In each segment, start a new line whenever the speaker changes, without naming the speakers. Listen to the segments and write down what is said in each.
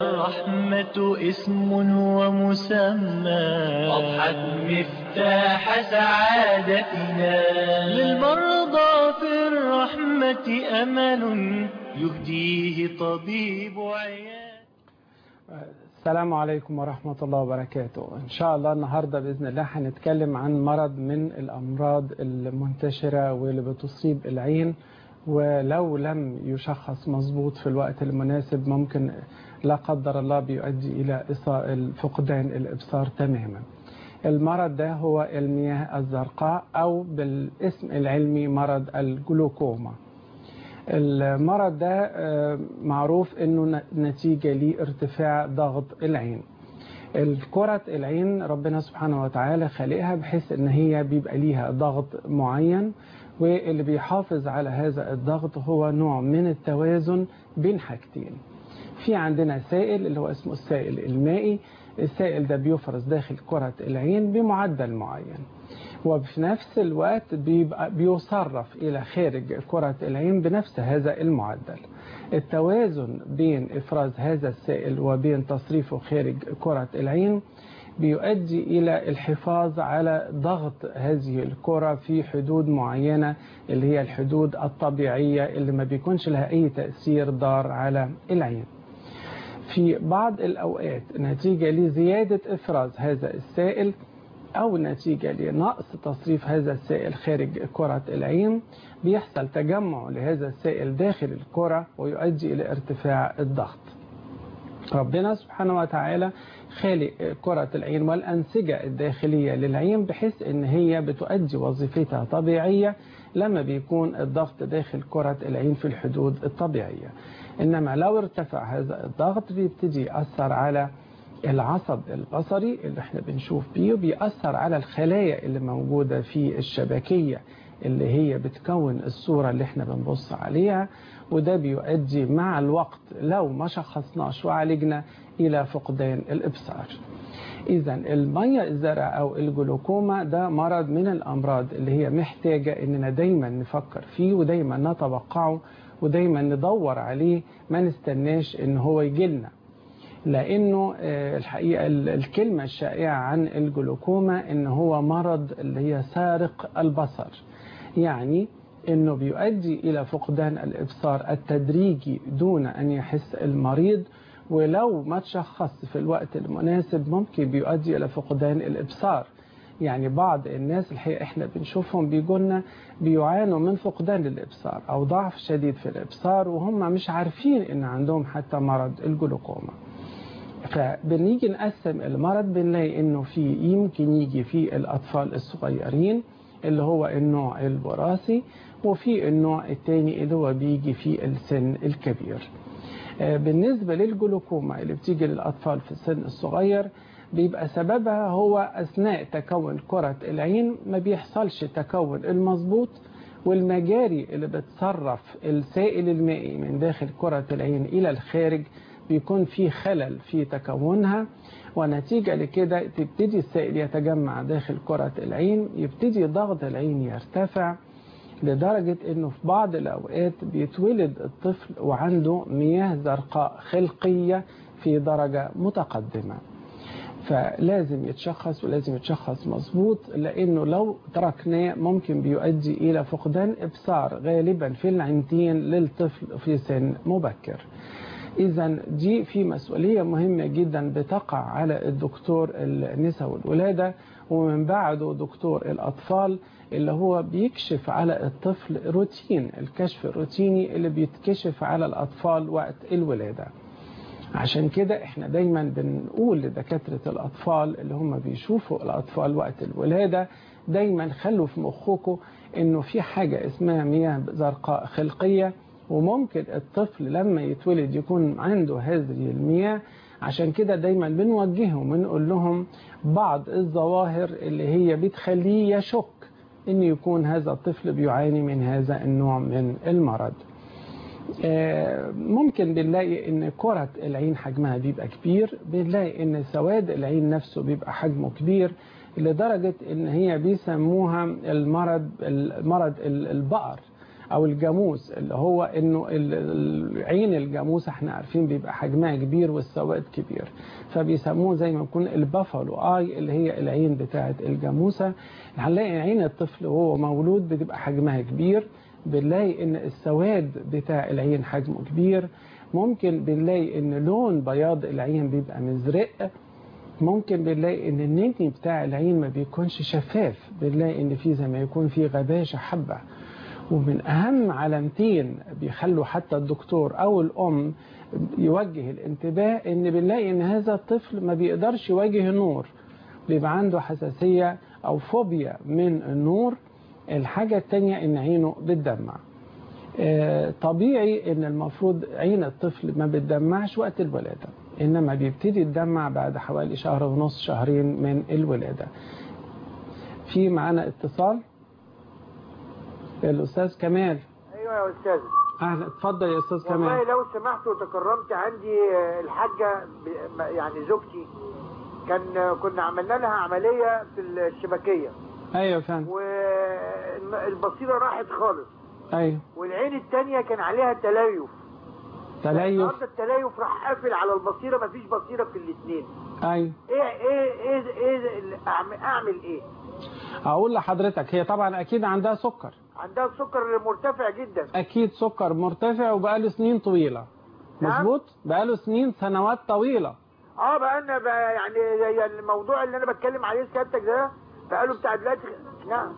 الرحمة اسم ومسمى أضحت مفتاح سعادتنا للمرضى في الرحمة أمل يهديه طبيب عيان
السلام عليكم ورحمة الله وبركاته إن شاء الله النهاردة بإذن الله هنتكلم عن مرض من الأمراض المنتشرة واللي بتصيب العين ولو لم يشخص مظبوط في الوقت المناسب ممكن لا قدر الله بيؤدي إلى فقدان الإبصار تماما المرض ده هو المياه الزرقاء أو بالاسم العلمي مرض الجلوكوما المرض ده معروف انه نتيجة لارتفاع ضغط العين الكرة العين ربنا سبحانه وتعالى خلقها بحيث ان هي بيبقى ليها ضغط معين واللي بيحافظ على هذا الضغط هو نوع من التوازن بين حاجتين في عندنا سائل اللي هو اسمه السائل المائي السائل ده بيفرز داخل كرة العين بمعدل معين وفي نفس الوقت بيبقى بيصرف إلى خارج كرة العين بنفس هذا المعدل التوازن بين إفراز هذا السائل وبين تصريفه خارج كرة العين بيؤدي إلى الحفاظ على ضغط هذه الكرة في حدود معينة اللي هي الحدود الطبيعية اللي ما بيكونش لها أي تأثير ضار على العين في بعض الأوقات نتيجة لزيادة إفراز هذا السائل أو نتيجة لنقص تصريف هذا السائل خارج كرة العين بيحصل تجمع لهذا السائل داخل الكرة ويؤدي إلى ارتفاع الضغط ربنا سبحانه وتعالى خالق كرة العين والأنسجة الداخلية للعين بحيث أن هي بتؤدي وظيفتها طبيعية لما بيكون الضغط داخل كرة العين في الحدود الطبيعية إنما لو ارتفع هذا الضغط بيبتدي يأثر على العصب البصري اللي احنا بنشوف بيه بيأثر على الخلايا اللي موجودة في الشبكية اللي هي بتكون الصورة اللي احنا بنبص عليها وده بيؤدي مع الوقت لو ما شخصناش وعالجنا إلى فقدان الإبصار إذا المية الزرع أو الجلوكوما ده مرض من الأمراض اللي هي محتاجة إننا دايما نفكر فيه ودايما نتوقعه ودايما ندور عليه ما نستناش إن هو يجيلنا لأنه الحقيقة الكلمة الشائعة عن الجلوكوما إن هو مرض اللي هي سارق البصر يعني إنه بيؤدي إلى فقدان الإبصار التدريجي دون أن يحس المريض ولو ما تشخص في الوقت المناسب ممكن بيؤدي إلى فقدان الإبصار يعني بعض الناس الحقيقة احنا بنشوفهم بيقولنا بيعانوا من فقدان الإبصار أو ضعف شديد في الإبصار وهم مش عارفين إن عندهم حتى مرض الجلوكوما فبنيجي نقسم المرض بنلاقي انه في يمكن يجي في الاطفال الصغيرين اللي هو النوع الوراثي وفي النوع الثاني اللي هو بيجي في السن الكبير بالنسبة للجلوكوما اللي بتيجي للأطفال في السن الصغير بيبقى سببها هو أثناء تكون كرة العين ما بيحصلش تكون المظبوط والمجاري اللي بتصرف السائل المائي من داخل كرة العين إلى الخارج بيكون في خلل في تكونها ونتيجة لكده تبتدي السائل يتجمع داخل كرة العين يبتدي ضغط العين يرتفع لدرجة انه في بعض الاوقات بيتولد الطفل وعنده مياه زرقاء خلقية في درجة متقدمة فلازم يتشخص ولازم يتشخص مظبوط لانه لو تركناه ممكن بيؤدي الى فقدان ابصار غالبا في العينتين للطفل في سن مبكر إذا دي في مسؤولية مهمة جدا بتقع على الدكتور النساء والولادة ومن بعده دكتور الأطفال اللي هو بيكشف على الطفل روتين الكشف الروتيني اللي بيتكشف على الأطفال وقت الولادة عشان كده احنا دايما بنقول لدكاترة الأطفال اللي هم بيشوفوا الأطفال وقت الولادة دايما خلوا في مخكم انه في حاجة اسمها مياه زرقاء خلقية وممكن الطفل لما يتولد يكون عنده هذه المياه عشان كده دايما بنوجههم ونقول لهم بعض الظواهر اللي هي بتخليه يشك ان يكون هذا الطفل بيعاني من هذا النوع من المرض ممكن بنلاقي ان كرة العين حجمها بيبقى كبير بنلاقي ان سواد العين نفسه بيبقى حجمه كبير لدرجة ان هي بيسموها المرض المرض البقر او الجاموس اللي هو انه عين الجاموس احنا عارفين بيبقى حجمها كبير والسواد كبير فبيسموه زي ما يكون البافالو اي اللي هي العين بتاعه الجاموسه هنلاقي عين الطفل وهو مولود بتبقى حجمها كبير بنلاقي ان السواد بتاع العين حجمه كبير ممكن بنلاقي ان لون بياض العين بيبقى مزرق ممكن بنلاقي ان النجم بتاع العين ما بيكونش شفاف بنلاقي ان في زي ما يكون في غباشة حبة ومن اهم علامتين بيخلوا حتى الدكتور او الام يوجه الانتباه ان بنلاقي ان هذا الطفل ما بيقدرش يواجه النور بيبقى عنده حساسية او فوبيا من النور الحاجة التانية ان عينه بتدمع طبيعي ان المفروض عين الطفل ما بتدمعش وقت الولادة انما بيبتدي يدمع بعد حوالي شهر ونص شهرين من الولادة في معانا اتصال الاستاذ كمال
ايوه يا استاذ
اهلا اتفضل يا استاذ كمال
والله لو سمحت وتكرمت عندي الحاجه يعني زوجتي كان كنا عملنا لها عمليه في الشبكيه
ايوه فاهم
والبصيره راحت خالص
ايوه
والعين الثانيه كان عليها تليف
تليف
النهارده التليف راح قافل على البصيره مفيش بصيره في الاثنين
ايوه
ايه ايه ايه ايه اعمل ايه
اقول لحضرتك هي طبعا اكيد عندها سكر
عندها سكر مرتفع جدا
اكيد سكر مرتفع وبقاله سنين طويله
نعم؟
مظبوط بقاله سنين سنوات طويله
اه بقى لنا بقى يعني الموضوع اللي انا بتكلم عليه سيادتك ده بقاله بتاع دلوقتي نعم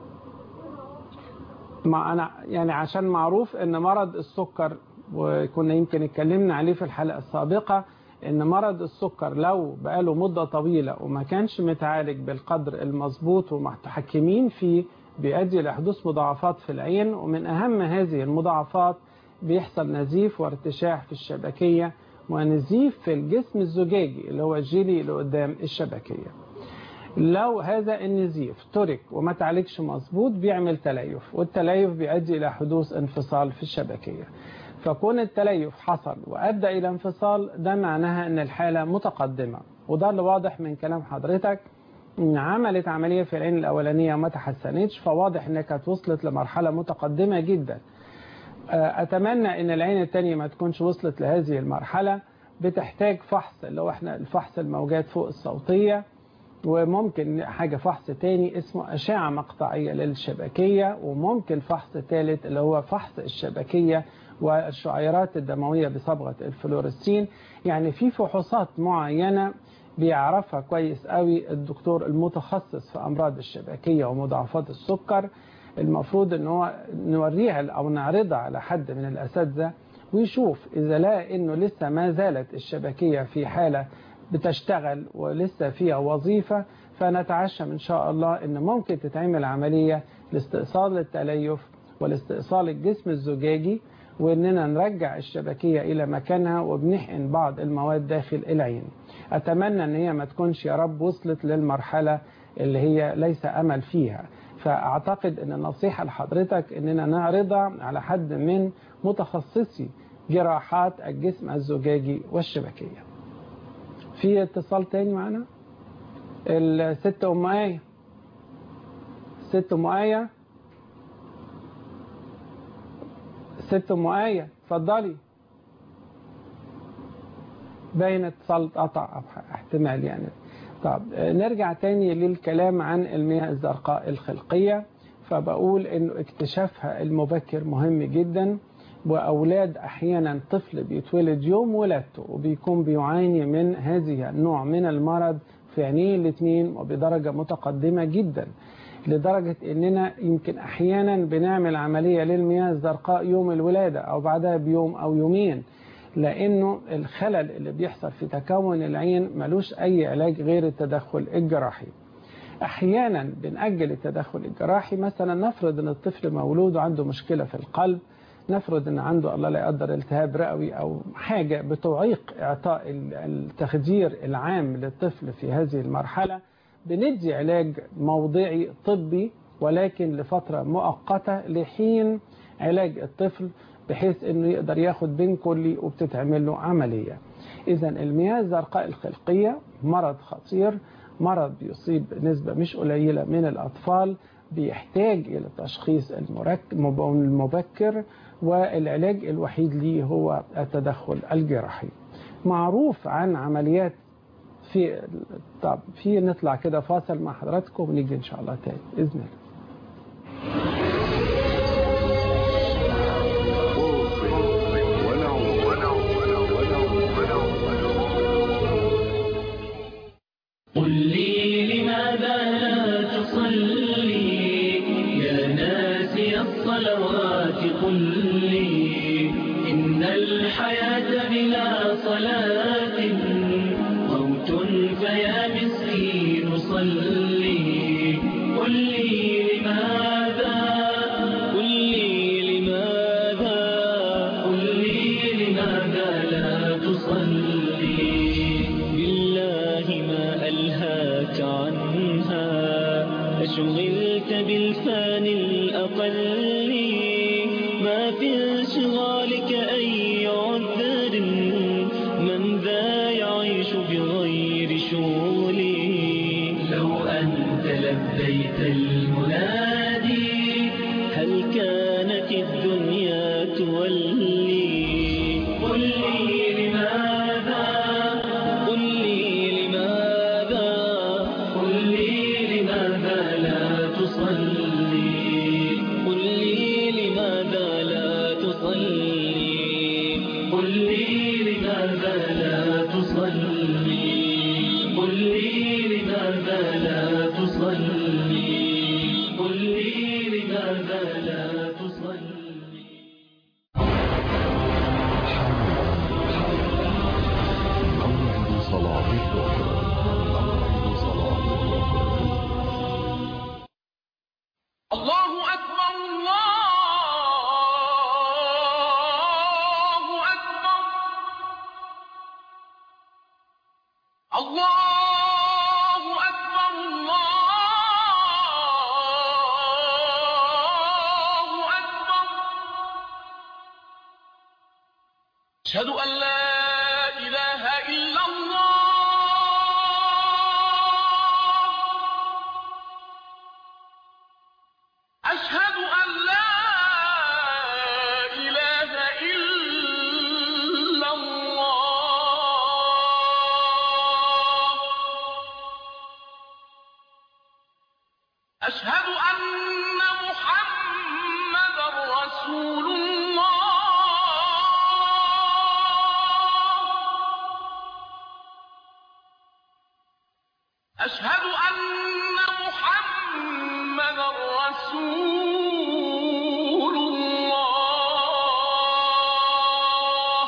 ما انا يعني عشان معروف ان مرض السكر وكنا يمكن اتكلمنا عليه في الحلقه السابقه ان مرض السكر لو بقاله مده طويله وما كانش متعالج بالقدر المظبوط ومتحكمين فيه بيؤدي لحدوث مضاعفات في العين ومن اهم هذه المضاعفات بيحصل نزيف وارتشاح في الشبكيه ونزيف في الجسم الزجاجي اللي هو الجيلي اللي قدام الشبكيه. لو هذا النزيف ترك وما تعالجش مظبوط بيعمل تليف والتليف بيؤدي الى حدوث انفصال في الشبكيه. فكون التليف حصل وأدى إلى انفصال ده معناها أن الحالة متقدمة وده اللي واضح من كلام حضرتك إن عملت عملية في العين الأولانية وما تحسنتش فواضح أنها كانت وصلت لمرحلة متقدمة جدا أتمنى أن العين الثانية ما تكونش وصلت لهذه المرحلة بتحتاج فحص اللي هو احنا الفحص الموجات فوق الصوتية وممكن حاجة فحص تاني اسمه أشعة مقطعية للشبكية وممكن فحص ثالث اللي هو فحص الشبكية والشعيرات الدموية بصبغة الفلورسين يعني في فحوصات معينة بيعرفها كويس قوي الدكتور المتخصص في أمراض الشبكية ومضاعفات السكر المفروض ان هو نوريها او نعرضها على حد من الاساتذه ويشوف اذا لقى انه لسه ما زالت الشبكيه في حاله بتشتغل ولسه فيها وظيفه فنتعشم ان شاء الله ان ممكن تتعمل عمليه لاستئصال التليف ولاستئصال الجسم الزجاجي واننا نرجع الشبكيه الى مكانها وبنحقن بعض المواد داخل العين. اتمنى ان هي ما تكونش يا رب وصلت للمرحله اللي هي ليس امل فيها. فاعتقد ان النصيحه لحضرتك اننا نعرضها على حد من متخصصي جراحات الجسم الزجاجي والشبكيه. في اتصال تاني معنا؟ الست ام ايه ست ام ايه ست ام ايه اتفضلي باين اتصال اتقطع احتمال يعني طب نرجع تاني للكلام عن المياه الزرقاء الخلقية فبقول انه اكتشافها المبكر مهم جدا واولاد احيانا طفل بيتولد يوم ولادته وبيكون بيعاني من هذه النوع من المرض في عينيه الاثنين وبدرجة متقدمة جدا لدرجة اننا يمكن احيانا بنعمل عملية للمياه الزرقاء يوم الولادة او بعدها بيوم او يومين لانه الخلل اللي بيحصل في تكون العين ملوش اي علاج غير التدخل الجراحي احيانا بنأجل التدخل الجراحي مثلا نفرض ان الطفل مولود وعنده مشكلة في القلب نفرض ان عنده الله لا يقدر التهاب رئوي او حاجة بتعيق اعطاء التخدير العام للطفل في هذه المرحلة بندي علاج موضعي طبي ولكن لفترة مؤقتة لحين علاج الطفل بحيث انه يقدر ياخد بين كلي وبتتعمل له عملية اذا المياه الزرقاء الخلقية مرض خطير مرض بيصيب نسبة مش قليلة من الاطفال بيحتاج إلى التشخيص المبكر والعلاج الوحيد ليه هو التدخل الجراحي معروف عن عمليات في طب في نطلع كده فاصل مع حضراتكم ونيجي ان شاء الله تاني باذن الله
قل لي لماذا لا تصلي يا ناسي الصلوات قل لي إن الحياة بلا صلاة موت فيا مسكين صلي قل لي لماذا قل لي لماذا قل لي لماذا لا تصلي بالله ما ألهاك عنها أشغلت بالفان الأقل ما في انشغالك أي عذر من ذا يعيش بغير شغلي لو أنت لبيت المنادي هل كانت الدنيا تولي قل لي لماذا قل لي لماذا قل لي لماذا لا تصلي قل لي لماذا لا تصلي قل لي لماذا لا تصلي قل لي لماذا لا تصلي قل لي لماذا لا تصلي
موعد صلاة الظهر موعد صلاة الظهر
الله أكبر الله أكبر الله أكبر الله أكبر أشهد أن لا إله إلا الله أشهد أن لا إله إلا الله أشهد أن محمدا رسول الله أشهد أن محمدا رسول الله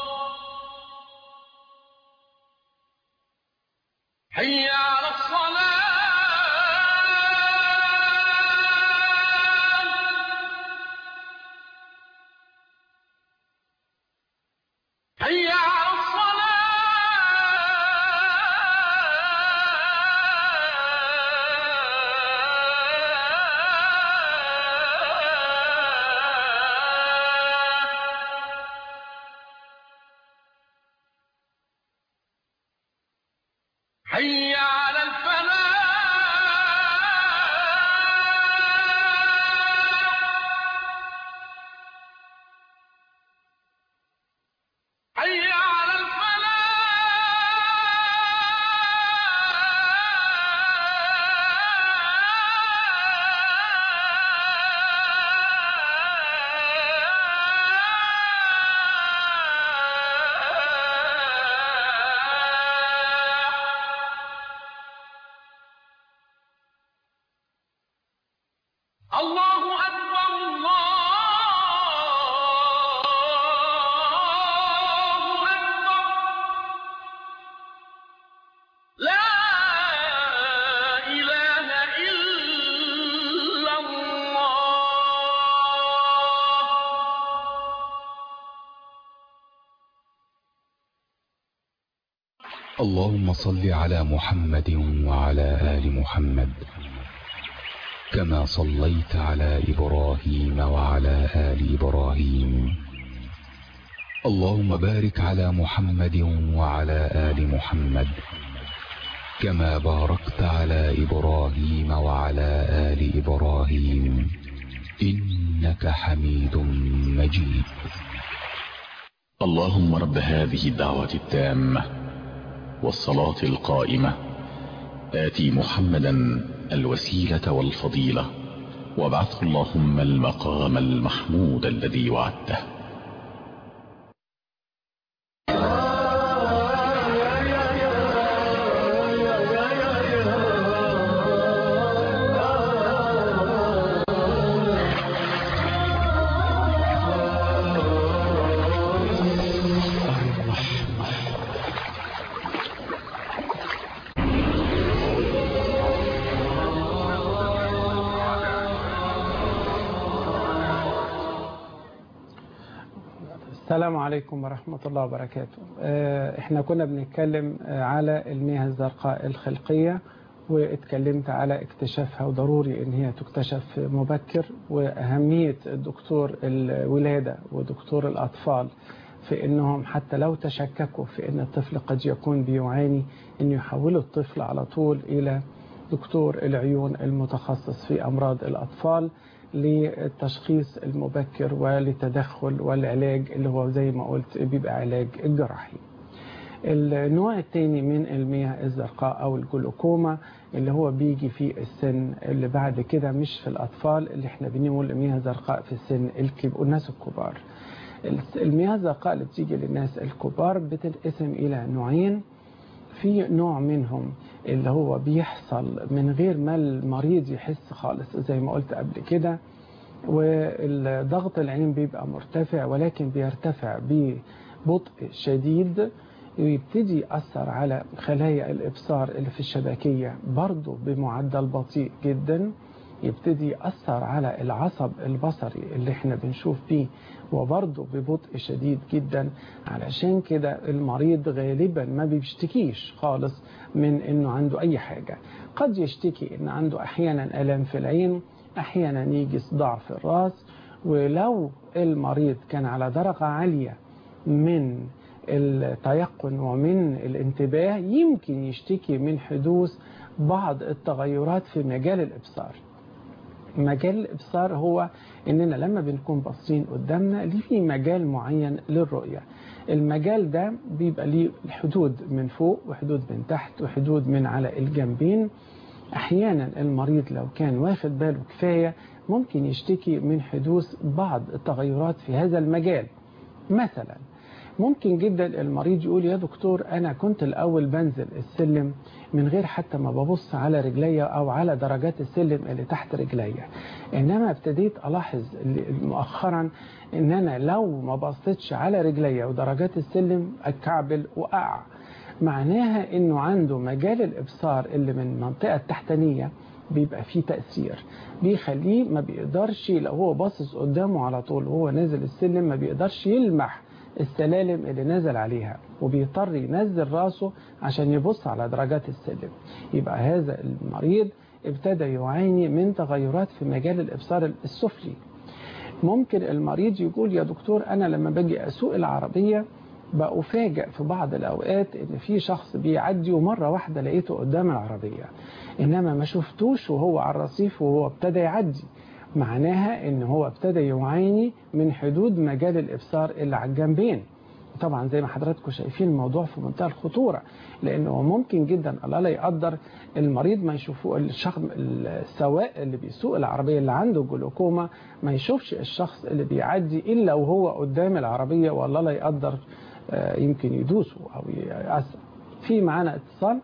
حي على الصلاة حي على الصلاة حي على الفلاح حي على الفلاح الله أكبر الله أكبر لا إله إلا الله
اللهم صل على محمد وعلى آل محمد كما صليت على إبراهيم وعلى آل إبراهيم اللهم بارك على محمد وعلى آل محمد كما باركت على إبراهيم وعلى آل إبراهيم إنك حميد مجيد
اللهم رب هذه الدعوة التامة والصلاة القائمة آتي محمدا الوسيلة والفضيلة وابعثه اللهم المقام المحمود الذي وعدته
السلام عليكم ورحمة الله وبركاته آه، احنا كنا بنتكلم آه، على المياه الزرقاء الخلقية واتكلمت على اكتشافها وضروري ان هي تكتشف مبكر واهمية دكتور الولادة ودكتور الاطفال في انهم حتى لو تشككوا في ان الطفل قد يكون بيعاني ان يحولوا الطفل على طول الى دكتور العيون المتخصص في امراض الاطفال للتشخيص المبكر وللتدخل والعلاج اللي هو زي ما قلت بيبقى علاج جراحي النوع الثاني من المياه الزرقاء او الجلوكوما اللي هو بيجي في السن اللي بعد كده مش في الاطفال اللي احنا بنقول مياه زرقاء في السن الكب... الناس الكبار المياه الزرقاء اللي بتيجي للناس الكبار بتنقسم الى نوعين في نوع منهم اللي هو بيحصل من غير ما المريض يحس خالص زي ما قلت قبل كده والضغط العين بيبقى مرتفع ولكن بيرتفع ببطء شديد ويبتدي يأثر على خلايا الإبصار اللي في الشبكية برضه بمعدل بطيء جدا يبتدي يأثر على العصب البصري اللي احنا بنشوف بيه وبرضه ببطء شديد جدا علشان كده المريض غالبا ما بيشتكيش خالص من انه عنده اي حاجة قد يشتكي ان عنده احيانا الام في العين احيانا يجي صداع في الراس ولو المريض كان على درجة عالية من التيقن ومن الانتباه يمكن يشتكي من حدوث بعض التغيرات في مجال الابصار مجال الابصار هو اننا لما بنكون باصين قدامنا ليه في مجال معين للرؤيه المجال ده بيبقى ليه حدود من فوق وحدود من تحت وحدود من على الجنبين احيانا المريض لو كان واخد باله كفايه ممكن يشتكي من حدوث بعض التغيرات في هذا المجال مثلا ممكن جدا المريض يقول يا دكتور أنا كنت الأول بنزل السلم من غير حتى ما ببص على رجليا أو على درجات السلم اللي تحت رجليا إنما ابتديت ألاحظ مؤخرا إن أنا لو ما بصيتش على رجليا ودرجات السلم أتكعبل وأقع معناها إنه عنده مجال الإبصار اللي من المنطقة التحتانية بيبقى فيه تأثير بيخليه ما بيقدرش لو هو باصص قدامه على طول وهو نازل السلم ما بيقدرش يلمح السلالم اللي نزل عليها وبيضطر ينزل راسه عشان يبص على درجات السلم يبقى هذا المريض ابتدى يعاني من تغيرات في مجال الإبصار السفلي ممكن المريض يقول يا دكتور أنا لما باجي أسوق العربية بأفاجئ في بعض الأوقات إن في شخص بيعدي ومرة واحدة لقيته قدام العربية إنما ما شفتوش وهو على الرصيف وهو ابتدى يعدي معناها ان هو ابتدى يعاني من حدود مجال الابصار اللي على الجنبين طبعا زي ما حضراتكم شايفين الموضوع في منتهى الخطورة لانه ممكن جدا الله لا يقدر المريض ما يشوفه الشخص السواق اللي بيسوق العربية اللي عنده جلوكوما ما يشوفش الشخص اللي بيعدي الا وهو قدام العربية والله لا يقدر يمكن يدوسه او يأثر في معانا اتصال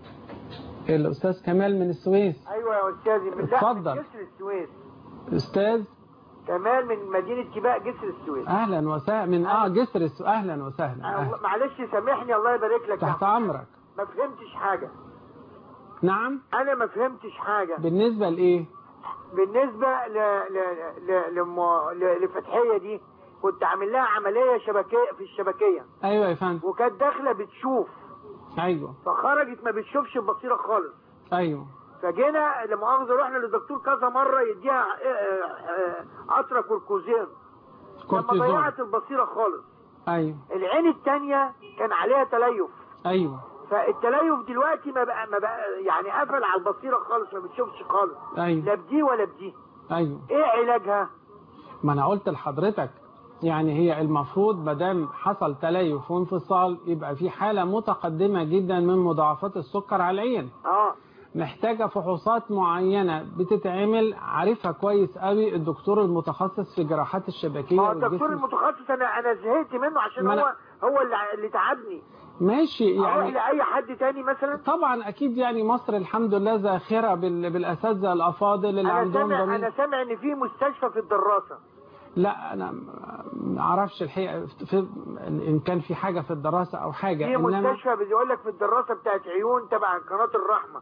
الاستاذ كمال من السويس
ايوه يا استاذي من
اتفضل.
من جسر السويس
استاذ
كمال من مدينه سباق جسر السويس
اهلا وسهلا من اه جسر السو... اهلا وسهلا
أنا
أهلا.
معلش سامحني الله يبارك لك
تحت
يا عم.
امرك
ما فهمتش حاجه
نعم
انا ما فهمتش حاجه
بالنسبه لايه
بالنسبه ل... ل... ل... لم... ل... لفتحيه دي كنت عامل لها عمليه شبكيه في الشبكيه
ايوه يا فندم
وكانت داخله بتشوف
ايوه
فخرجت ما بتشوفش البصيره خالص
ايوه
فجينا لمؤاخذه رحنا للدكتور كذا مره يديها آه، آه، قطره كوركوزين لما
كورتيزون
ضيعت البصيره خالص
ايوه
العين الثانيه كان عليها تليف
ايوه
فالتليف دلوقتي ما بقى ما بقى يعني قفل على البصيره خالص ما بتشوفش خالص
ايوه
لا بدي ولا بدي
ايوه
ايه علاجها
ما انا قلت لحضرتك يعني هي المفروض ما دام حصل تليف وانفصال يبقى في حاله متقدمه جدا من مضاعفات السكر على العين
اه
محتاجه فحوصات معينه بتتعمل عارفها كويس قوي الدكتور المتخصص في جراحات الشبكيه
ما هو الدكتور
والجسم
المتخصص انا انا زهقت منه عشان
ما أنا-
هو هو اللي اللي تعبني
ماشي
اروح
يعني
لاي حد تاني مثلا
طبعا اكيد يعني مصر الحمد لله زاخره بال- بالاساتذه الافاضل اللي
انا
عندهم
سامع
ضمير
انا سامع ان في مستشفى في الدراسه
لا انا ما اعرفش الحقيقه في ان كان في حاجه في الدراسه او حاجه
في
انما
مستشفى بيقول لك في الدراسه بتاعت عيون تبع قناه الرحمه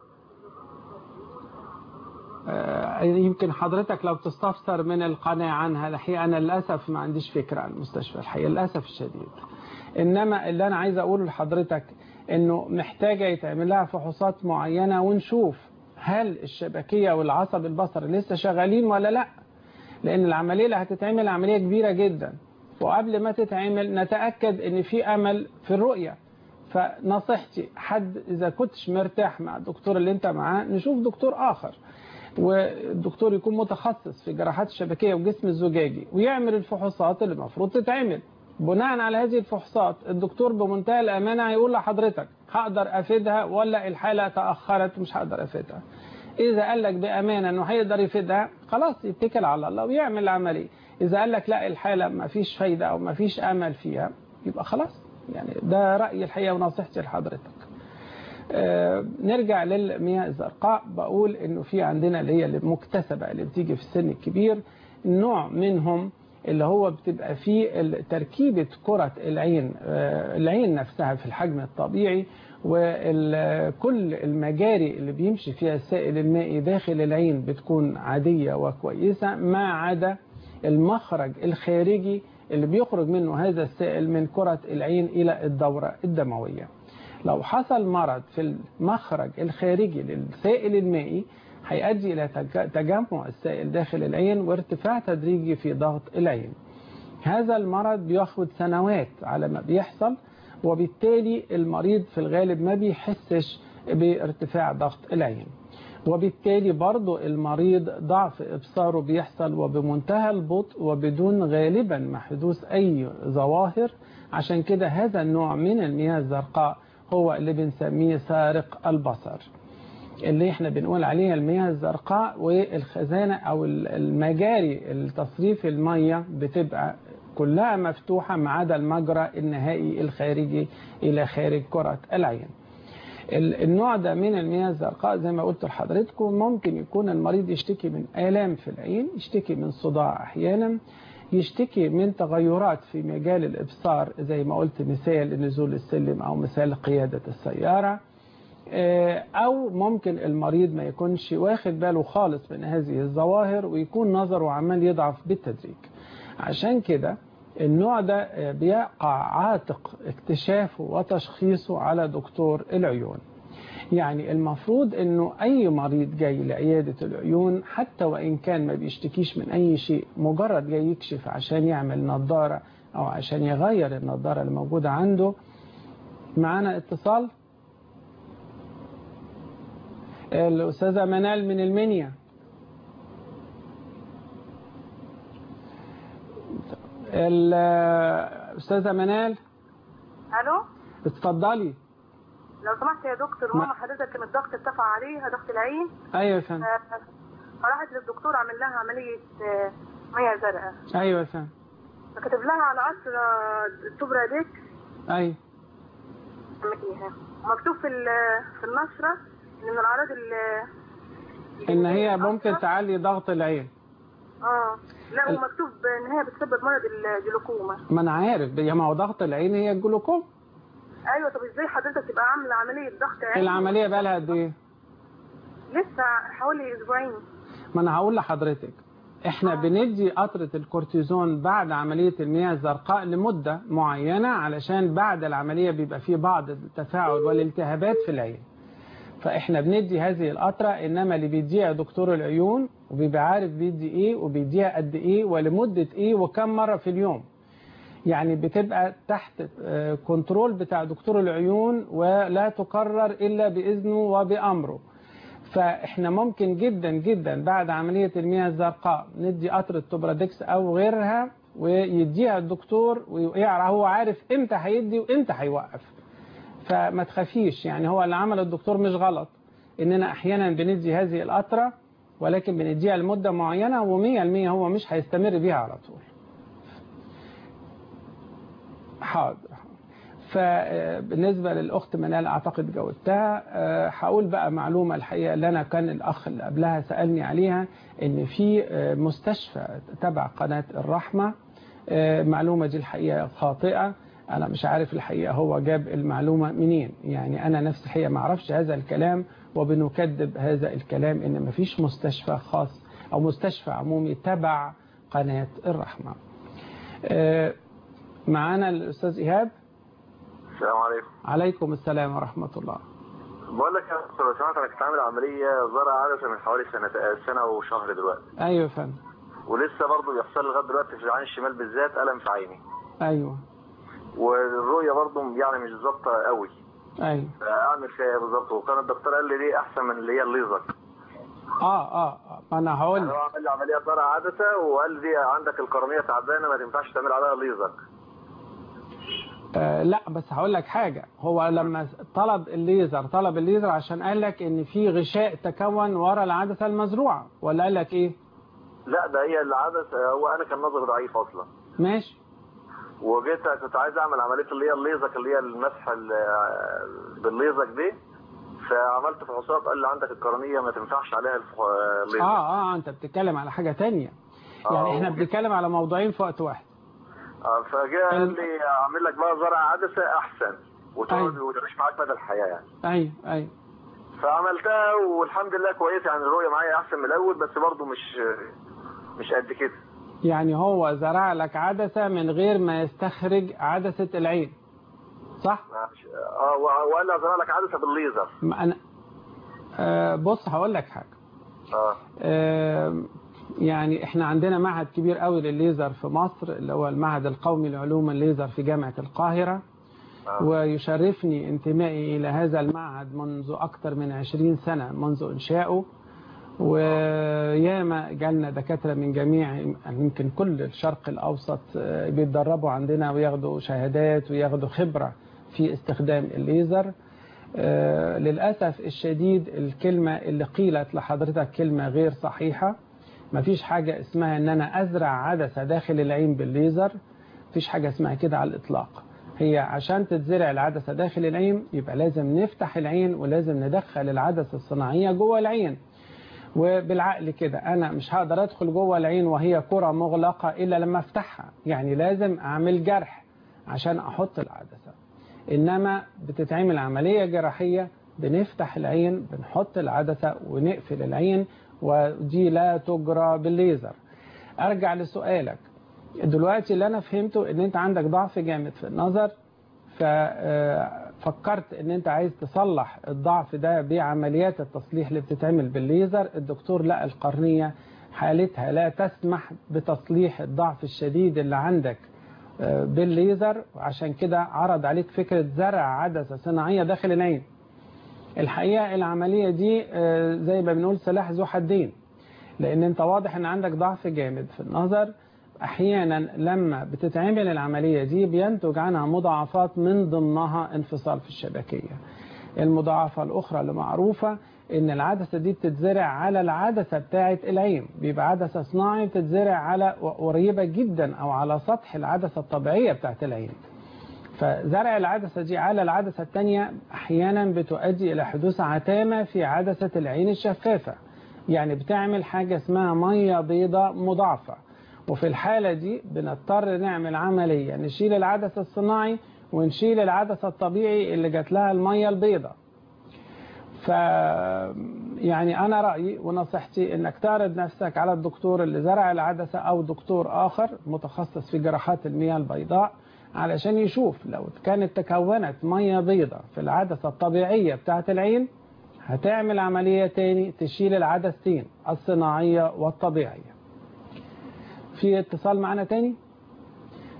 آه، يمكن حضرتك لو تستفسر من القناة عنها الحقيقة أنا للأسف ما عنديش فكرة عن المستشفى الحقيقة للأسف الشديد إنما اللي أنا عايز أقوله لحضرتك إنه محتاجة يتعمل لها فحوصات معينة ونشوف هل الشبكية والعصب البصري لسه شغالين ولا لا لأن العملية اللي هتتعمل عملية كبيرة جدا وقبل ما تتعمل نتأكد إن في أمل في الرؤية فنصيحتي حد إذا كنتش مرتاح مع الدكتور اللي أنت معاه نشوف دكتور آخر والدكتور يكون متخصص في جراحات الشبكية والجسم الزجاجي ويعمل الفحوصات اللي المفروض تتعمل بناء على هذه الفحوصات الدكتور بمنتهى الأمانة هيقول لحضرتك هقدر أفيدها ولا الحالة تأخرت مش هقدر أفيدها إذا قال لك بأمانة أنه هيقدر يفيدها خلاص يتكل على الله ويعمل العملية إذا قال لك لا الحالة ما فيش فايدة أو ما فيش أمل فيها يبقى خلاص يعني ده رأيي الحقيقة ونصيحتي لحضرتك آه، نرجع للمياه الزرقاء بقول انه في عندنا اللي هي المكتسبة اللي بتيجي في السن الكبير نوع منهم اللي هو بتبقى فيه ال- تركيبة كرة العين آه، العين نفسها في الحجم الطبيعي وكل المجاري اللي بيمشي فيها السائل المائي داخل العين بتكون عادية وكويسة ما عدا المخرج الخارجي اللي بيخرج منه هذا السائل من كرة العين إلى الدورة الدموية لو حصل مرض في المخرج الخارجي للسائل المائي هيؤدي إلى تج- تجمع السائل داخل العين وارتفاع تدريجي في ضغط العين هذا المرض بياخد سنوات على ما بيحصل وبالتالي المريض في الغالب ما بيحسش بارتفاع ضغط العين وبالتالي برضو المريض ضعف إبصاره بيحصل وبمنتهى البطء وبدون غالبا ما حدوث أي ظواهر عشان كده هذا النوع من المياه الزرقاء هو اللي بنسميه سارق البصر اللي احنا بنقول عليها المياه الزرقاء والخزانة او المجاري التصريف المية بتبقى كلها مفتوحة ما عدا المجرى النهائي الخارجي الى خارج كرة العين ال- النوع ده من المياه الزرقاء زي ما قلت لحضرتكم ممكن يكون المريض يشتكي من آلام في العين يشتكي من صداع أحيانا يشتكي من تغيرات في مجال الإبصار زي ما قلت مثال نزول السلم أو مثال قيادة السيارة آه، أو ممكن المريض ما يكونش واخد باله خالص من هذه الظواهر ويكون نظره عمال يضعف بالتدريج عشان كده النوع ده آه، بيقع عاتق اكتشافه وتشخيصه على دكتور العيون يعني المفروض انه اي مريض جاي لعيادة العيون حتى وان كان ما بيشتكيش من اي شيء مجرد جاي يكشف عشان يعمل نظارة او عشان يغير النظارة اللي موجودة عنده معانا اتصال الأستاذة منال من المنيا الأستاذة منال
الو
اتفضلي
لو سمحت يا دكتور
ما-
ماما حضرتك كان الضغط ارتفع عليها ضغط العين
أيوة يا فندم
آه، فراحت للدكتور عمل لها عمليه آه، ميه زرقاء
أيوة يا فندم
فكتب لها على قصر التوبرا ديك
أيوة
عمليها مكتوب في ال- في النشره ان من الاعراض ال-
إن هي
الجانبية
ممكن
الأخرى-
تعلي ضغط العين
اه لا
ال-
ومكتوب ان هي بتسبب مرض الجلوكوما
ما أنا عارف يا ما هو ضغط العين هي الجلوكوم
ايوه طب ازاي حضرتك تبقى عامله عمليه ضغط عين
العملية بقى لها قد إيه؟
لسه حوالي اسبوعين
ما أنا هقول لحضرتك إحنا بندي قطرة الكورتيزون بعد عملية المياه الزرقاء لمدة معينة علشان بعد العملية بيبقى فيه بعض التفاعل والالتهابات في العين فاحنا بندي هذه القطرة انما اللي بيديها دكتور العيون وبيبقى عارف بيدي ايه وبيديها قد ايه ولمدة ايه وكم مرة في اليوم يعني بتبقى تحت آه، كنترول بتاع دكتور العيون ولا تقرر إلا بإذنه وبأمره فإحنا ممكن جدا جدا بعد عملية المياه الزرقاء ندي قطرة توبرادكس أو غيرها ويديها الدكتور ويعرف هو عارف إمتى هيدي وإمتى هيوقف فما تخافيش يعني هو اللي عمله الدكتور مش غلط إننا أحيانا بندي هذه القطرة ولكن بنديها لمدة معينة ومية المية هو مش هيستمر بيها على طول حاضر فبالنسبة للأخت منال أعتقد جاوبتها أه، هقول بقى معلومة الحقيقة اللي أنا كان الأخ اللي قبلها سألني عليها إن في أه، مستشفى تبع قناة الرحمة أه، المعلومة دي الحقيقة خاطئة أنا مش عارف الحقيقة هو جاب المعلومة منين يعني أنا نفسي الحقيقة ما أعرفش هذا الكلام وبنكذب هذا الكلام إن مفيش مستشفى خاص أو مستشفى عمومي تبع قناة الرحمة أه، معانا الأستاذ إيهاب
السلام عليكم
عليكم السلام ورحمة الله
بقول لك يا دكتور لو سمحت انا كنت عامل عمليه زرع عدسه من حوالي سنه سنه وشهر دلوقتي
أيوة يا فندم
ولسه برضه بيحصل لي لغايه دلوقتي في العين الشمال بالذات الم في عيني
أيوة
والرؤيه برضه يعني مش ظابطه قوي
أيوة
اعمل فيها ايه بالظبط وكان الدكتور قال لي دي احسن من اللي هي الليزر
آه آه آه، ما أنا هقول
يعني
لك
هو عمل لي عمليه زرع عدسه وقال لي دي عندك القرنيه تعبانه ما تنفعش تعمل عليها ليزر
آه لا بس هقول لك حاجة هو لما طلب الليزر طلب الليزر عشان قال لك إن في غشاء تكون ورا العدسة المزروعة ولا قال لك إيه؟
لا ده هي العدسه هو انا كان نظري ضعيف اصلا
ماشي
وجيت كنت عايز اعمل عمليه اللي هي الليزك اللي هي المسح ال- بالليزك دي فعملت فحوصات قال لي عندك القرنيه ما تنفعش عليها الف- الليزر
آه آه أنت بتتكلم على حاجة تانية
آه،
يعني إحنا
هو-
بنتكلم على موضوعين في وقت واحد
آه، فجاء قال
الم-
لي اعمل لك بقى زرع عدسه احسن وتقعد
أيوة.
وتعيش معاك مدى الحياه يعني
أيوة أيوة
فعملتها والحمد لله كويس يعني الرؤيه معايا احسن من الاول بس برضه مش مش قد كده
يعني هو زرع لك عدسة من غير ما يستخرج عدسة العين صح؟
مش- اه و- وقال لي ازرع لك عدسه بالليزر
ما أنا آه بص هقول لك حاجة
اه
آه يعني احنا عندنا معهد كبير قوي للليزر في مصر اللي هو المعهد القومي لعلوم الليزر في جامعة القاهرة
آه.
ويشرفني انتمائي إلى هذا المعهد منذ أكثر من 20 سنة منذ إنشائه وياما جالنا دكاترة من جميع يمكن كل الشرق الأوسط آه، بيتدربوا عندنا وياخدوا شهادات وياخدوا خبرة في استخدام الليزر آه، للأسف الشديد الكلمة اللي قيلت لحضرتك كلمة غير صحيحة مفيش حاجة اسمها ان انا ازرع عدسة داخل العين بالليزر مفيش حاجة اسمها كده على الاطلاق هي عشان تتزرع العدسة داخل العين يبقى لازم نفتح العين ولازم ندخل العدسة الصناعية جوه العين وبالعقل كده انا مش هقدر ادخل جوه العين وهي كرة مغلقة الا لما افتحها يعني لازم اعمل جرح عشان احط العدسة انما بتتعمل عملية جراحية بنفتح العين بنحط العدسة ونقفل العين ودي لا تجرى بالليزر ارجع لسؤالك دلوقتي اللي انا فهمته ان انت عندك ضعف جامد في النظر ففكرت ان انت عايز تصلح الضعف ده بعمليات التصليح اللي بتتعمل بالليزر الدكتور لقى القرنية حالتها لا تسمح بتصليح الضعف الشديد اللي عندك آه، بالليزر وعشان كده عرض عليك فكرة زرع عدسة صناعية داخل العين الحقيقة العملية دي آه، زي ما بنقول سلاح ذو حدين لان انت واضح ان عندك ضعف جامد في النظر احيانا لما بتتعمل العملية دي بينتج عنها مضاعفات من ضمنها انفصال في الشبكية المضاعفة الاخرى اللي معروفة ان العدسة دي بتتزرع على العدسة بتاعة العين بيبقى عدسة صناعي بتتزرع على قريبة جدا او على سطح العدسة الطبيعية بتاعة العين فزرع العدسة دي على العدسة التانية أحيانا بتؤدي إلى حدوث عتامة في عدسة العين الشفافة يعني بتعمل حاجة اسمها مية بيضاء مضاعفة وفي الحالة دي بنضطر نعمل عملية نشيل العدسة الصناعي ونشيل العدسة الطبيعي اللي جات لها المية البيضاء ف يعني أنا رأيي ونصيحتي إنك تعرض نفسك على الدكتور اللي زرع العدسة أو دكتور آخر متخصص في جراحات المياه البيضاء علشان يشوف لو كانت تكونت مية بيضاء في العدسة الطبيعية بتاعة العين هتعمل عملية تاني تشيل العدستين الصناعية والطبيعية في اتصال معنا تاني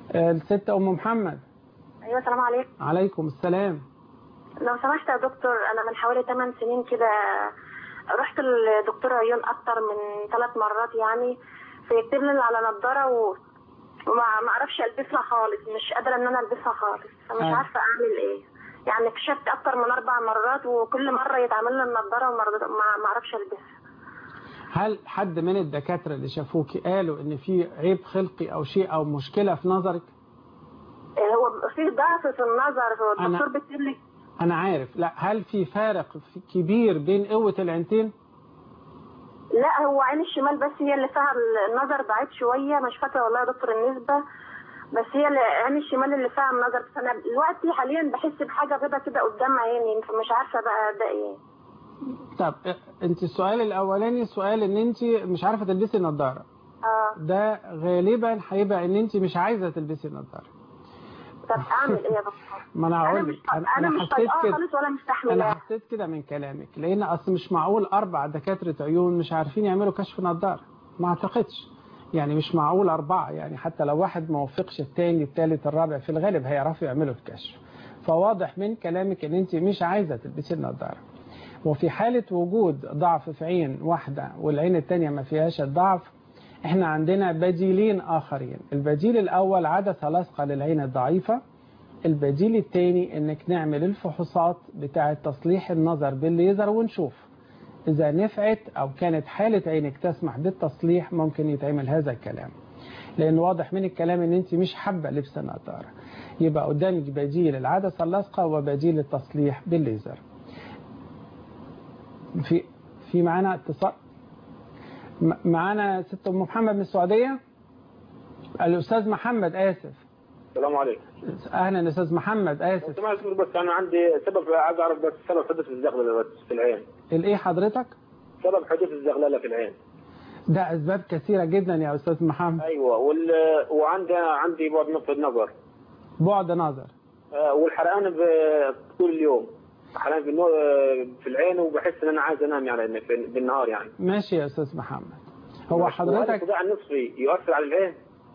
آه، الست ام محمد
ايوه السلام عليكم
عليكم السلام
لو سمحت يا دكتور انا من حوالي 8 سنين كده رحت لدكتور عيون اكتر من ثلاث مرات يعني فيكتب لي على نظاره و... وما ما اعرفش البسها خالص مش قادره ان انا البسها خالص فمش
آه.
عارفه اعمل ايه يعني كشفت اكتر من اربع مرات وكل مره يتعمل لي النضاره وما ما ما اعرفش البسها
هل حد من الدكاترة اللي شافوكي قالوا ان في عيب خلقي او شيء او مشكلة في نظرك
إيه هو في ضعف في النظر هو
أنا-
الدكتور بيكتب لي
انا عارف لا هل في فارق في- كبير بين قوة العينتين
لا هو عين الشمال بس هي اللي فيها النظر ضعيف شويه مش فاكره والله يا دكتور النسبه بس هي اللي عين الشمال اللي فيها النظر فانا دلوقتي حاليا بحس بحاجه بيضه كده قدام عيني فمش عارفه بقى ده ايه
طب اه، انت السؤال الاولاني سؤال ان انت مش عارفة تلبسي نظارة
اه
ده غالبا هيبقى ان انت مش عايزة تلبسي نظارة
طب اعمل ايه يا دكتور
ما انا
انا
هقول
مش
لك
انا مش
حسيت
طايقاها
كده
خالص ولا
انا
مستحملاها
حسيت كده من كلامك لان اصل مش معقول اربع دكاتره عيون مش عارفين يعملوا كشف نظاره ما اعتقدش يعني مش معقول اربعه يعني حتى لو واحد ما وفقش الثاني الثالث الرابع في الغالب هيعرفوا يعملوا الكشف فواضح من كلامك ان انت مش عايزه تلبسي النظاره وفي حاله وجود ضعف في عين واحده والعين الثانيه ما فيهاش الضعف احنا عندنا بديلين اخرين البديل الاول عدسه لاصقه للعين الضعيفه البديل الثاني انك نعمل الفحوصات بتاعه تصليح النظر بالليزر ونشوف اذا نفعت او كانت حالة عينك تسمح بالتصليح ممكن يتعمل هذا الكلام لان واضح من الكلام ان انت مش حابة لبس النظارة يبقى قدامك بديل العدسة اللاصقة وبديل التصليح بالليزر في في معانا اتصال م- معانا ست ام محمد من السعودية الاستاذ محمد اسف
السلام عليكم
اهلا استاذ محمد اسف
سمعت بس انا عندي سبب عايز اعرف بس سبب حدوث الزغلله بس في العين
الايه حضرتك
سبب حدوث الزغلله في العين
ده اسباب كثيره جدا يا استاذ محمد
ايوه وال... وعندي عندي بعد نقطه نظر
بعد نظر
آه، والحرقان ب- طول اليوم حرقان في, النو... في العين وبحس ان انا عايز انام يعني في- بالنهار يعني
ماشي يا استاذ محمد هو
وهل
حضرتك
الصداع النصفي يؤثر على العين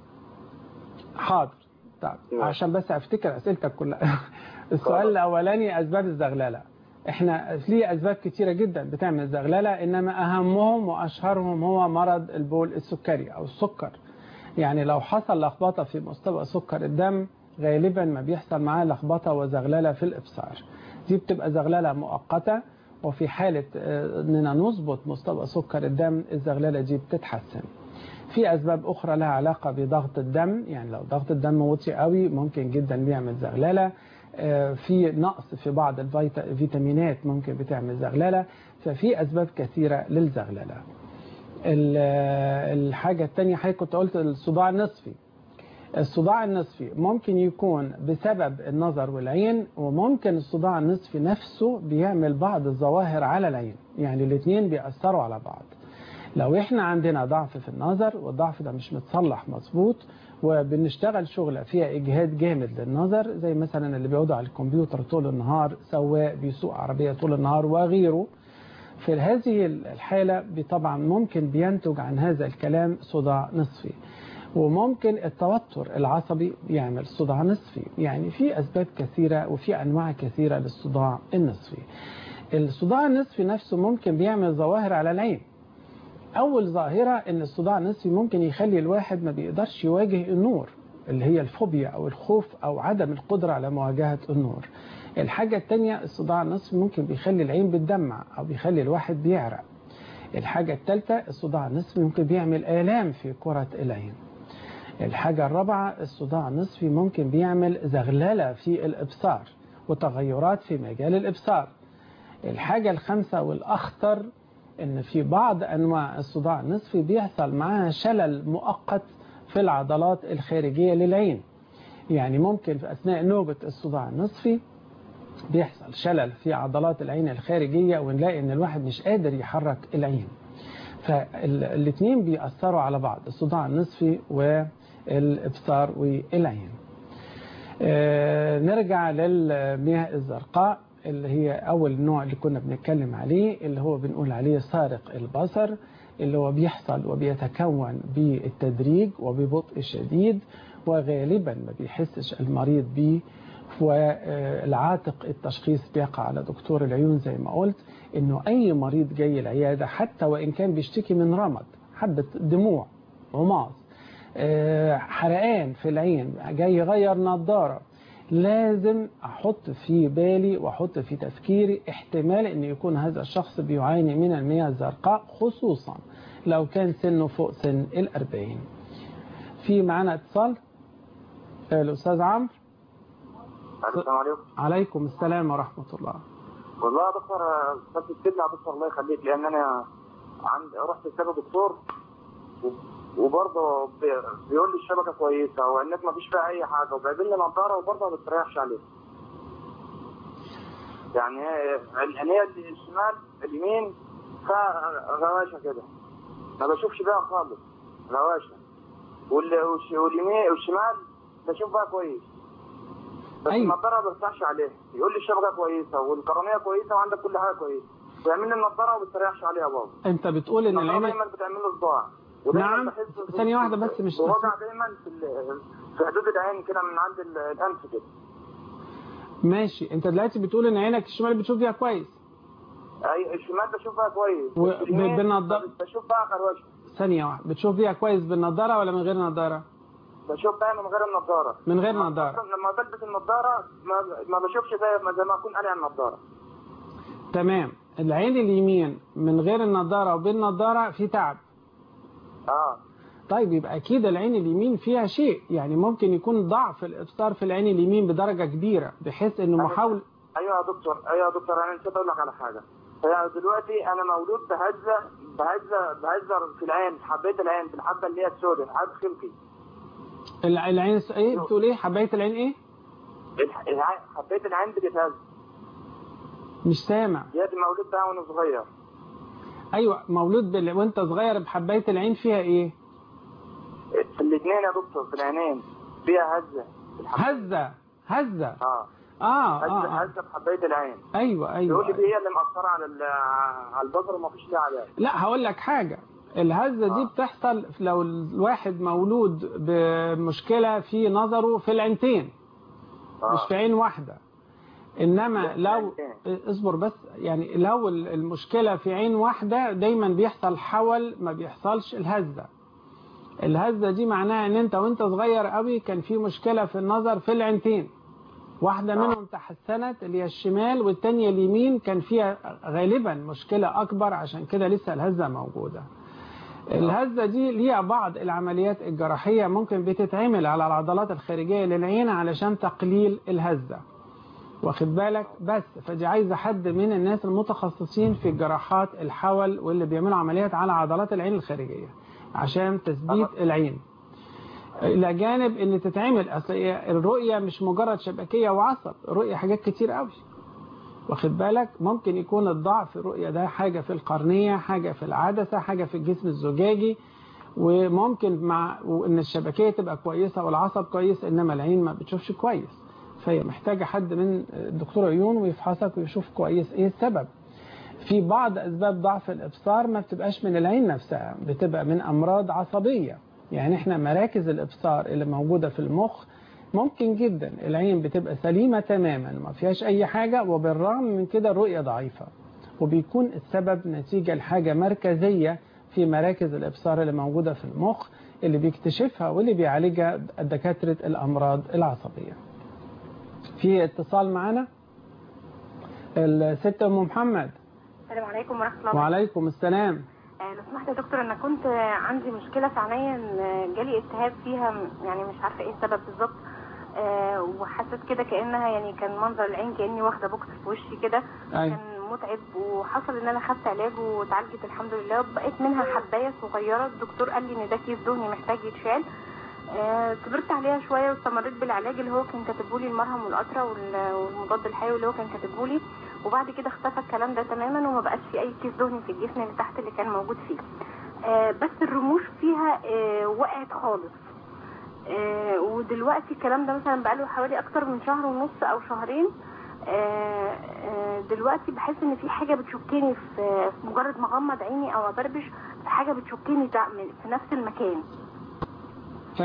حاضر طيب
نعم.
عشان بس افتكر اسئلتك كلها السؤال الاولاني اسباب الزغلله احنا في اسباب كتيره جدا بتعمل زغلله انما اهمهم واشهرهم هو مرض البول السكري او السكر يعني لو حصل لخبطه في مستوى سكر الدم غالبا ما بيحصل معاه لخبطه وزغلله في الابصار دي بتبقى زغلله مؤقته وفي حاله آه، اننا نظبط مستوى سكر الدم الزغلله دي بتتحسن في أسباب أخرى لها علاقة بضغط الدم يعني لو ضغط الدم وطي قوي ممكن جدا بيعمل زغللة آه، في نقص في بعض الفيتامينات ممكن بتعمل زغللة ففي أسباب كثيرة للزغللة ال- الحاجة التانية حضرتك كنت قلت الصداع النصفي الصداع النصفي ممكن يكون بسبب النظر والعين وممكن الصداع النصفي نفسه بيعمل بعض الظواهر على العين يعني الاثنين بيأثروا على بعض لو احنا عندنا ضعف في النظر والضعف ده مش متصلح مظبوط وبنشتغل شغلة فيها إجهاد جامد للنظر زي مثلا اللي بيقعدوا على الكمبيوتر طول النهار سواق بيسوق عربية طول النهار وغيره في هذه الحالة طبعا ممكن بينتج عن هذا الكلام صداع نصفي وممكن التوتر العصبي يعمل صداع نصفي يعني في أسباب كثيرة وفي أنواع كثيرة للصداع النصفي الصداع النصفي نفسه ممكن بيعمل ظواهر على العين أول ظاهرة إن الصداع النصفي ممكن يخلي الواحد ما بيقدرش يواجه النور اللي هي الفوبيا أو الخوف أو عدم القدرة على مواجهة النور الحاجة التانية الصداع النصفي ممكن بيخلي العين بتدمع أو بيخلي الواحد بيعرق الحاجة الثالثة الصداع النصفي ممكن بيعمل آلام في كرة العين الحاجة الرابعة الصداع النصفي ممكن بيعمل زغللة في الإبصار وتغيرات في مجال الإبصار الحاجة الخامسة والأخطر إن في بعض أنواع الصداع النصفي بيحصل معاها شلل مؤقت في العضلات الخارجية للعين يعني ممكن في أثناء نوبة الصداع النصفي بيحصل شلل في عضلات العين الخارجية ونلاقي إن الواحد مش قادر يحرك العين فالاثنين بيأثروا على بعض الصداع النصفي والإبصار والعين آه، نرجع للمياه الزرقاء اللي هي أول نوع اللي كنا بنتكلم عليه اللي هو بنقول عليه سارق البصر اللي هو بيحصل وبيتكون بالتدريج وببطء شديد وغالبا ما بيحسش المريض بيه والعاتق التشخيص بيقع على دكتور العيون زي ما قلت انه اي مريض جاي العيادة حتى وان كان بيشتكي من رمد حبة دموع عماص آه، حرقان في العين جاي يغير نظارة لازم احط في بالي واحط في تفكيري احتمال ان يكون هذا الشخص بيعاني من المياه الزرقاء خصوصا لو كان سنه فوق سن الأربعين في معنا اتصال آه، الأستاذ عمرو
السلام عليكم
عليكم السلام ورحمة الله
والله يا دكتور بس تكتب يا دكتور الله يخليك لان انا عند رحت لكذا دكتور و- وبرضه بي- بيقول لي الشبكه كويسه والنت ما فيش فيها اي حاجه وجايبين لي نظاره وبرضه ما بتريحش عليها يعني هي العينيه اللي الشمال اليمين فيها غواشه كده ما بشوفش بيها خالص غواشه وال- والش- واليمين والشمال بشوف بقى كويس بس
أيوة.
النضاره ما برتاحش عليها يقول لي الشبكه كويسه والقرنيه كويسه وعندك كل حاجه كويسه ويعمل لي النضاره وما بتريحش عليها برضه
انت بتقول ان
النضاره
العين
دايما بتعمل له صداع ودايما
نعم.
بحس ب-
ثانية واحدة بس مش-
بوجع دايما في ال- في حدود العين كده من عند ال- الانف كده
ماشي انت دلوقتي بتقول ان عينك الشمال بتشوف فيها كويس
اي الشمال بشوفها كويس
و-
بس اليمين
بالنضارة-
بشوف بقى خروشه
ثانية واحدة بتشوف فيها كويس بالنضارة ولا من غير نضارة
بشوف بقى من غير النضاره
من غير نضارة
لما بلبس النضاره ما, ما بشوفش زي ما زي ما اكون قالع النضاره
تمام العين اليمين من غير النضارة وبالنضارة في تعب
اه
طيب يبقى اكيد العين اليمين فيها شيء يعني ممكن يكون ضعف الابصار في العين اليمين بدرجة كبيرة بحيث انه محاول
ايوه يا دكتور ايوه يا دكتور انا نسيت اقول لك على حاجه هي دلوقتي انا مولود بهزه بهزه بهزه في العين في حبايه العين في الحبه اللي هي السوداء حب خلقي
الع- العين الس- ايه بتقول ايه حباية العين ايه
الح- الع- حبايه العين بتتهز
مش سامع
دي مولود بها وانا صغير
ايوه مولود بال... وانت صغير بحباية العين فيها ايه
في الاثنين يا دكتور في العينين فيها هزه في الحباية.
هزة هزة
اه
اه
هزه
اه, آه.
هزه في حبايه العين
ايوه
بيقول لي
ايوه
دي هي اللي مأثره على ال- على البصر وما فيش ليها علاج
لا هقول لك حاجة الهزة دي
آه.
بتحصل لو الواحد مولود بمشكلة في نظره في العينتين
آه.
مش في عين واحدة انما
لا، في
لو
عينتين.
اصبر بس يعني لو المشكلة في عين واحدة دايما بيحصل حول ما بيحصلش الهزة الهزة دي معناها ان انت وانت صغير قوي كان في مشكلة في النظر في العينتين واحدة منهم تحسنت اللي هي الشمال والتانية اليمين كان فيها غالبا مشكلة أكبر عشان كده لسه الهزة موجودة الهزة دي ليها بعض العمليات الجراحية ممكن بتتعمل على العضلات الخارجية للعين علشان تقليل الهزة واخد بالك بس فدي عايزة حد من الناس المتخصصين في جراحات الحول واللي بيعملوا عمليات على عضلات العين الخارجية عشان تثبيت العين الى جانب ان تتعمل اصل هي الرؤيه مش مجرد شبكيه وعصب الرؤيه حاجات كتير قوي واخد بالك ممكن يكون الضعف في الرؤيه ده حاجه في القرنيه حاجه في العدسه حاجه في الجسم الزجاجي وممكن مع ان الشبكيه تبقى كويسه والعصب كويس انما العين ما بتشوفش كويس فهي محتاجه حد من دكتور عيون ويفحصك ويشوف كويس ايه السبب في بعض اسباب ضعف الابصار ما بتبقاش من العين نفسها بتبقى من امراض عصبيه يعني احنا مراكز الابصار اللي موجوده في المخ ممكن جدا العين بتبقى سليمه تماما ما فيهاش اي حاجه وبالرغم من كده الرؤيه ضعيفه وبيكون السبب نتيجه لحاجه مركزيه في مراكز الابصار اللي موجوده في المخ اللي بيكتشفها واللي بيعالجها دكاتره الامراض العصبيه. في اتصال معانا الست ام محمد
السلام عليكم ورحمه الله
وعليكم السلام
آه، لو سمحت يا دكتور انا كنت عندي مشكله في عينيا إن جالي التهاب فيها يعني مش عارفه ايه السبب بالظبط آه، وحسيت كده كانها يعني كان منظر العين كاني واخده بوكس في وشي كده
أيوة.
كان متعب وحصل ان انا خدت علاج واتعالجت الحمد لله وبقيت منها حبايه صغيره الدكتور قال لي ان ده كيس دهني محتاج يتشال آه، كبرت عليها شويه واستمريت بالعلاج اللي هو كان كاتبه لي المرهم والقطره وال- والمضاد الحيوي اللي هو كان كاتبه لي وبعد كده اختفى الكلام ده تماما وما بقاش في اي كيس دهني في الجسم اللي تحت اللي كان موجود فيه آه، بس الرموش فيها آه، وقعت خالص آه، ودلوقتي الكلام ده مثلا بقاله حوالي اكتر من شهر ونص او شهرين آه، آه، دلوقتي بحس ان في حاجه بتشكني في في مجرد ما اغمض عيني او ابربش في حاجه بتشكني ده من- في نفس المكان
ايوه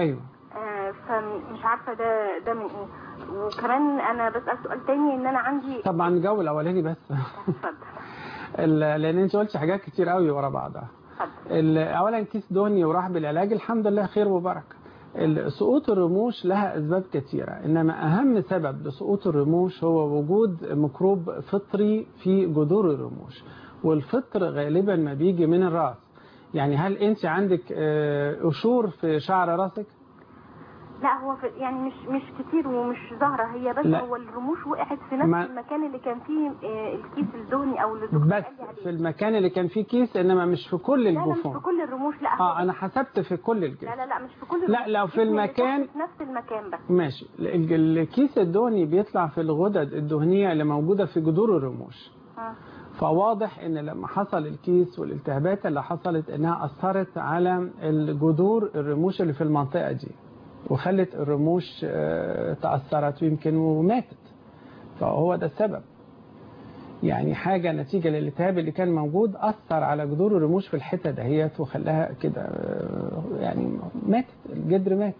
آه، فمش عارفه ده ده من ايه وكمان انا بسال سؤال تاني ان انا عندي
طبعا الجو الاولاني بس
اتفضل
ال- لان انت قلت حاجات كتير قوي ورا بعضها ال- اولا كيس دهني وراح بالعلاج الحمد لله خير وبركه ال- سقوط الرموش لها اسباب كثيره انما اهم سبب لسقوط الرموش هو وجود ميكروب فطري في جذور الرموش والفطر غالبا ما بيجي من الراس يعني هل انت عندك آه، قشور في شعر راسك
لا هو في يعني مش مش كتير ومش ظاهره هي بس
لا.
هو الرموش وقعت في نفس
ما-
المكان اللي كان فيه آه، الكيس الدهني او اللي الدكتور
بس
قال لي عليه
في المكان اللي كان فيه كيس انما مش في كل
لا لا مش
الجفون
في كل الرموش لا هو
اه انا حسبت في كل الجسم
لا لا لا مش في كل
لا،
الرموش.
لو في
الكيس اللي
المكان-
تحت في نفس المكان بس
ماشي ال- الكيس الدهني بيطلع في الغدد الدهنية اللي موجودة في جذور الرموش
آه.
فواضح ان لما حصل الكيس والالتهابات اللي حصلت انها اثرت على الجذور الرموش اللي في المنطقة دي وخلت الرموش آه، تأثرت ويمكن وماتت فهو ده السبب يعني حاجة نتيجة للالتهاب اللي كان موجود أثر على جذور الرموش في الحتة دهيت وخلاها كده آه، يعني ماتت الجدر مات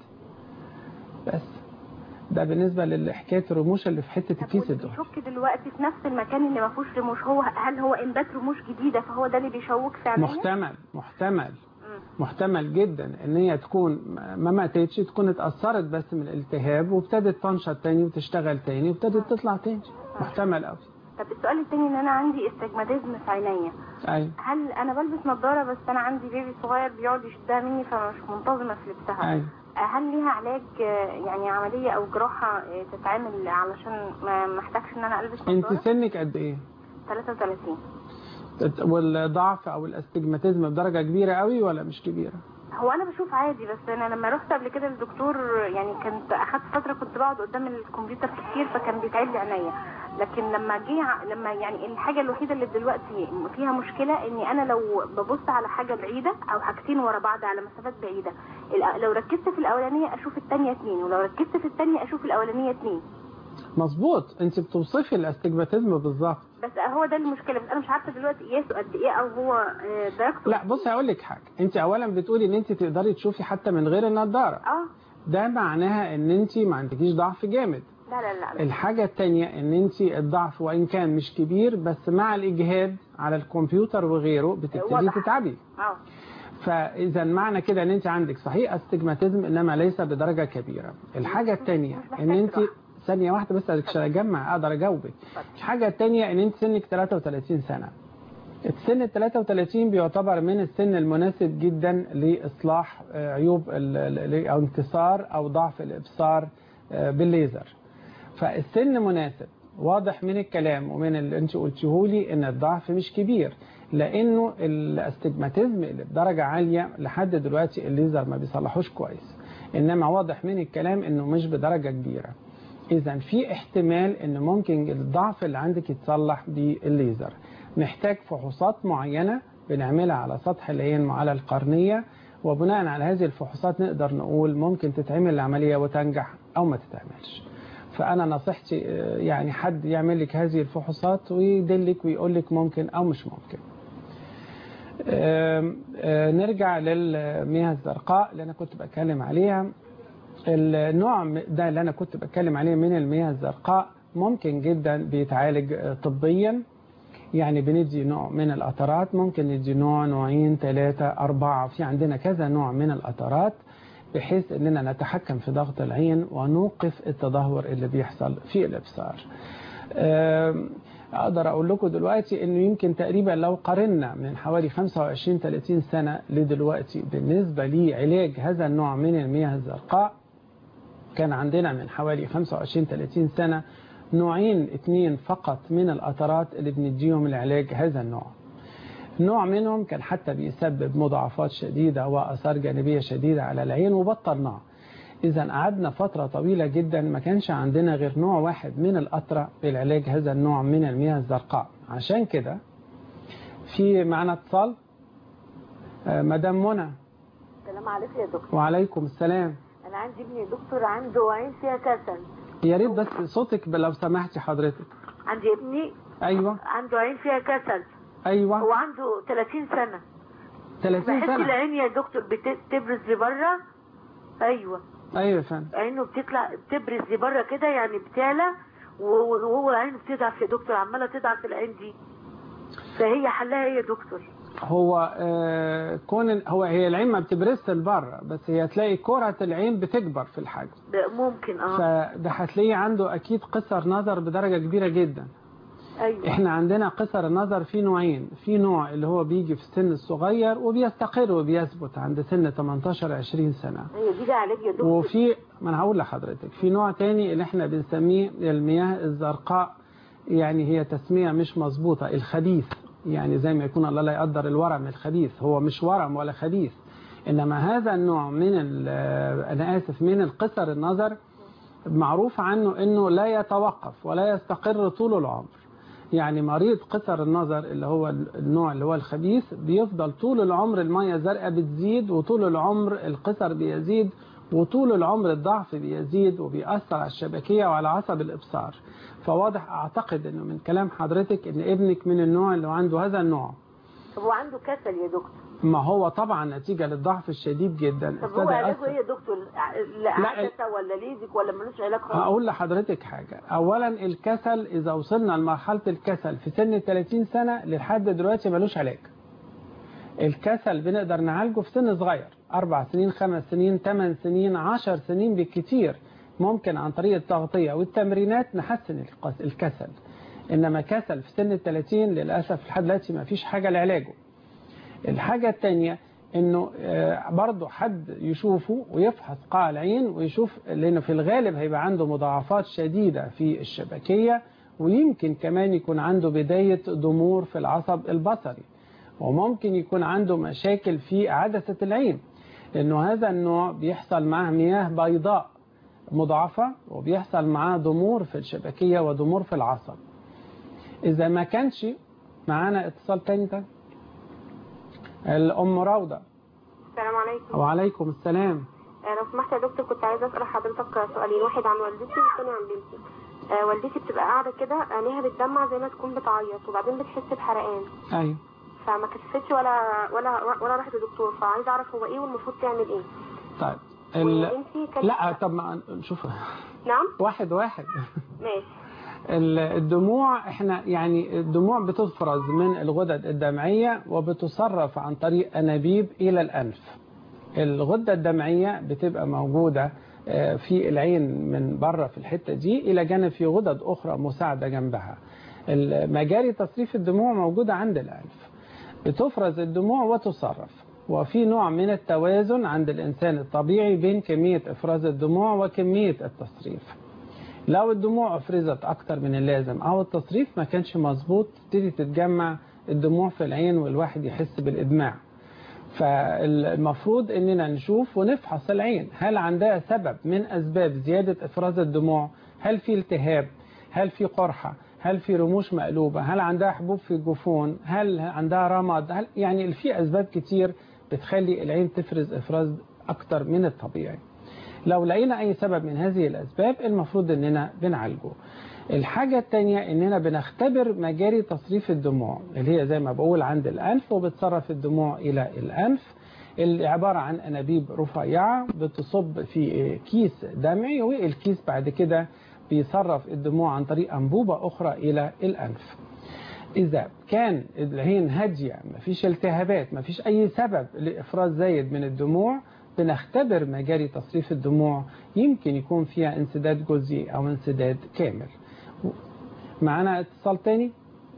بس ده بالنسبة لحكاية الرموش اللي في حتة الكيس الدهني
بيشك دلوقتي في نفس المكان اللي ما فيهوش رموش هو هل هو انبات رموش جديده فهو ده اللي بيشوك فعلا
محتمل محتمل محتمل جدا ان هي تكون ما ماتتش تكون اتأثرت بس من الالتهاب وابتدت تنشط تاني وتشتغل تاني وابتدت تطلع تاني محتمل قوي
طب السؤال التاني ان انا عندي استجماديزم في عينيا
ايوه
هل انا بلبس نظاره بس انا عندي بيبي صغير بيقعد يشدها مني فمش منتظمه في لبسها
ايوه
هل ليها علاج آه، يعني عمليه او جراحه آه، تتعمل علشان ما ما احتاجش ان انا البس
انت
نظاره
سنك قد ايه
33
والضعف او الاستجماتيزم بدرجة كبيرة قوي ولا مش كبيرة
هو انا بشوف عادي بس انا لما رحت قبل كده للدكتور يعني كنت اخدت فتره كنت بقعد قدام الكمبيوتر كتير فكان بيتعب لي عينيا لكن لما جه ع- لما يعني الحاجه الوحيده اللي دلوقتي فيها مشكله اني انا لو ببص على حاجه بعيده او حاجتين ورا بعض على مسافات بعيده الأ- لو ركزت في الاولانيه اشوف الثانيه اتنين ولو ركزت في الثانيه اشوف الاولانيه اتنين
مظبوط انت بتوصفي الاستجماتيزم بالظبط
بس هو ده المشكله بس انا مش عارفه دلوقتي قياسه قد ايه او هو آه، درجته
لا بص هقول لك حاجة انت اولا بتقولي ان انت تقدري تشوفي حتى من غير النضارة
اه
ده معناها ان انت ما عندكيش ضعف جامد
لا لا لا, لا.
الحاجة التانية ان انت الضعف وان كان مش كبير بس مع الاجهاد على الكمبيوتر وغيره بتبتدي
واضح.
تتعبي
اه
فاذا معنى كده ان انت عندك صحيح استجماتيزم انما ليس بدرجة كبيرة الحاجة التانية ان انت ثانية واحدة بس عشان اجمع اقدر اجاوبك الحاجة التانية ان انت سنك 33 سنة السن ال 33 بيعتبر من السن المناسب جدا لإصلاح آه، عيوب ال- ال- أو انكسار أو ضعف الإبصار آه، بالليزر فالسن مناسب واضح من الكلام ومن اللي انت قلتهولي ان الضعف مش كبير لانه الاستجماتيزم اللي بدرجه عاليه لحد دلوقتي الليزر ما بيصلحوش كويس انما واضح من الكلام انه مش بدرجه كبيره اذا في احتمال ان ممكن الضعف اللي عندك يتصلح بالليزر محتاج فحوصات معينه بنعملها على سطح العين وعلى القرنيه وبناء على هذه الفحوصات نقدر نقول ممكن تتعمل العمليه وتنجح او ما تتعملش فانا نصيحتي آه، يعني حد يعمل لك هذه الفحوصات ويدلك ويقول لك ممكن او مش ممكن آم، آه، نرجع للمياه الزرقاء اللي انا كنت بتكلم عليها النوع ده اللي انا كنت بتكلم عليه من المياه الزرقاء ممكن جدا بيتعالج آه، طبيا يعني بندي نوع من القطرات ممكن ندي نوع نوعين ثلاثة أربعة في عندنا كذا نوع من القطرات بحيث أننا نتحكم في ضغط العين ونوقف التدهور اللي بيحصل في الإبصار أم، أقدر أقول لكم دلوقتي أنه يمكن تقريبا لو قارنا من حوالي 25-30 سنة لدلوقتي بالنسبة لعلاج هذا النوع من المياه الزرقاء كان عندنا من حوالي 25-30 سنة نوعين اثنين فقط من القطرات اللي بنديهم لعلاج هذا النوع نوع منهم كان حتى بيسبب مضاعفات شديدة وأثار جانبية شديدة على العين وبطلناه إذا قعدنا فترة طويلة جدا ما كانش عندنا غير نوع واحد من القطرة للعلاج هذا النوع من المياه الزرقاء عشان كده في معنا اتصال آه، مدام منى
السلام عليكم يا دكتور
وعليكم السلام
انا عندي ابني دكتور عنده عين فيها كسل
يا ريت بس صوتك لو سمحتي حضرتك
عندي ابني
ايوه
عنده عين فيها كسل
ايوه
هو عنده 30 سنة
30
بحس
سنة
العين يا دكتور بتبرز لبره ايوه
ايوه يا فندم
عينه بتطلع بتبرز لبره كده يعني بتعلى و- وهو عينه بتضعف يا دكتور عماله تضعف العين دي فهي حلها ايه يا دكتور
هو آه كون هو هي العين ما بتبرزش لبره بس هي تلاقي كرة العين بتكبر في الحجم
ده ممكن اه
فده هتلاقيه عنده اكيد قصر نظر بدرجة كبيرة جدا
ايوه
احنا عندنا قصر النظر في نوعين في نوع اللي هو بيجي في السن الصغير وبيستقر وبيثبت عند سن 18 20 سنة
هي دي ده علاج يا دكتور
وفي ما انا هقول لحضرتك في نوع تاني اللي احنا بنسميه المياه الزرقاء يعني هي تسمية مش مظبوطة الخبيث يعني زي ما يكون الله لا يقدر الورم الخبيث هو مش ورم ولا خبيث انما هذا النوع من ال- انا اسف من القصر النظر معروف عنه انه لا يتوقف ولا يستقر طول العمر يعني مريض قصر النظر اللي هو النوع اللي هو الخبيث بيفضل طول العمر المية الزرقاء بتزيد وطول العمر القصر بيزيد وطول العمر الضعف بيزيد وبيأثر على الشبكية وعلى عصب الإبصار فواضح أعتقد أنه من كلام حضرتك أن ابنك من النوع اللي عنده هذا النوع
طب هو عنده كسل يا دكتور
ما هو طبعا نتيجة للضعف الشديد جدا
طب
ابتدى
هو علاجه
يأثر.
ايه يا دكتور لا عدسه ولا ليزك ولا ملوش علاج خالص
هقول لحضرتك حاجة أولا الكسل إذا وصلنا لمرحلة الكسل في سن 30 سنة لحد دلوقتي ملوش علاج الكسل بنقدر نعالجه في سن صغير أربع سنين خمس سنين ثمان سنين عشر سنين بالكتير ممكن عن طريق التغطية والتمرينات نحسن القس- الكسل إنما كسل في سن 30 للأسف لحد دلوقتي ما فيش حاجة لعلاجه الحاجة التانية انه آه، برضه حد يشوفه ويفحص قاع العين ويشوف لانه في الغالب هيبقى عنده مضاعفات شديدة في الشبكية ويمكن كمان يكون عنده بداية ضمور في العصب البصري وممكن يكون عنده مشاكل في عدسة العين لانه هذا النوع بيحصل معاه مياه بيضاء مضاعفة وبيحصل معاه ضمور في الشبكية وضمور في العصب إذا ما كانش معانا اتصال تاني ده الأم روضة
السلام عليكم
وعليكم السلام
آه، لو سمحت يا دكتور كنت عايزه اسال حضرتك سؤالين واحد عن والدتي والثاني عن بنتي آه، والدتي بتبقى قاعده كده عينيها بتدمع زي ما تكون بتعيط وبعدين بتحس بحرقان
أيوة
فما كشفتش ولا ولا ولا راحت لدكتور فعايزه اعرف هو ايه والمفروض تعمل ايه
طيب ال...
وبنتي كانت
لا طب ما نشوف
نعم
واحد واحد
ماشي
ال- الدموع احنا يعني الدموع بتفرز من الغدد الدمعية وبتصرف عن طريق أنابيب إلى الأنف الغدة الدمعية بتبقى موجودة آه، في العين من بره في الحتة دي إلى جانب في غدد أخرى مساعدة جنبها مجاري تصريف الدموع موجودة عند الأنف بتفرز الدموع وتصرف وفي نوع من التوازن عند الإنسان الطبيعي بين كمية إفراز الدموع وكمية التصريف لو الدموع افرزت اكتر من اللازم او التصريف ما كانش مظبوط تبتدي تتجمع الدموع في العين والواحد يحس بالادماع فالمفروض اننا نشوف ونفحص العين هل عندها سبب من اسباب زيادة افراز الدموع هل في التهاب هل في قرحة هل في رموش مقلوبة هل عندها حبوب في الجفون هل عندها رمد هل يعني في اسباب كتير بتخلي العين تفرز افراز اكتر من الطبيعي لو لقينا أي سبب من هذه الأسباب المفروض أننا بنعالجه الحاجة التانية أننا بنختبر مجاري تصريف الدموع اللي هي زي ما بقول عند الأنف وبتصرف الدموع إلى الأنف اللي عبارة عن أنابيب رفيعة بتصب في كيس دمعي والكيس بعد كده بيصرف الدموع عن طريق أنبوبة أخرى إلى الأنف إذا كان العين هادية مفيش التهابات مفيش أي سبب لإفراز زايد من الدموع بنختبر مجاري تصريف الدموع يمكن يكون فيها انسداد جزئي أو انسداد كامل معنا اتصال تاني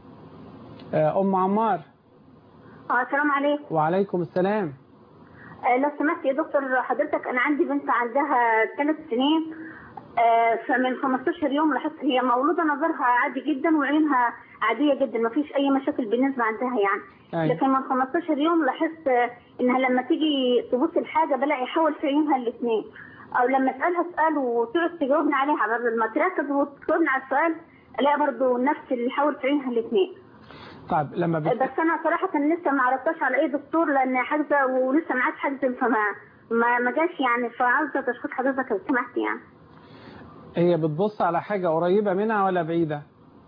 آه، أم عمار
اه السلام عليكم
وعليكم السلام
آه لو سمحت يا دكتور حضرتك انا عندي بنت عندها ثلاث سنين آه فمن 15 يوم لاحظت هي مولوده نظرها عادي جدا وعينها عاديه جدا ما فيش اي مشاكل بالنسبه عندها يعني
أيوة.
لكن من 15 يوم لاحظت آه، انها لما تيجي تبص الحاجه بلاقي حول في عينها الاثنين او لما اسالها سؤال وتقعد تجاوبني عليها بدل ما تركز وتجاوبني على السؤال الاقي برضه نفس اللي حول في عينها الاثنين
طيب لما بت...
بس انا صراحه لسه ما عرفتش على اي دكتور لان حاجزه ولسه معاك حاجزه فما ما ما جاش يعني فعاوزه تشخيص حضرتك لو سمحت يعني
هي بتبص على حاجة قريبة منها ولا بعيدة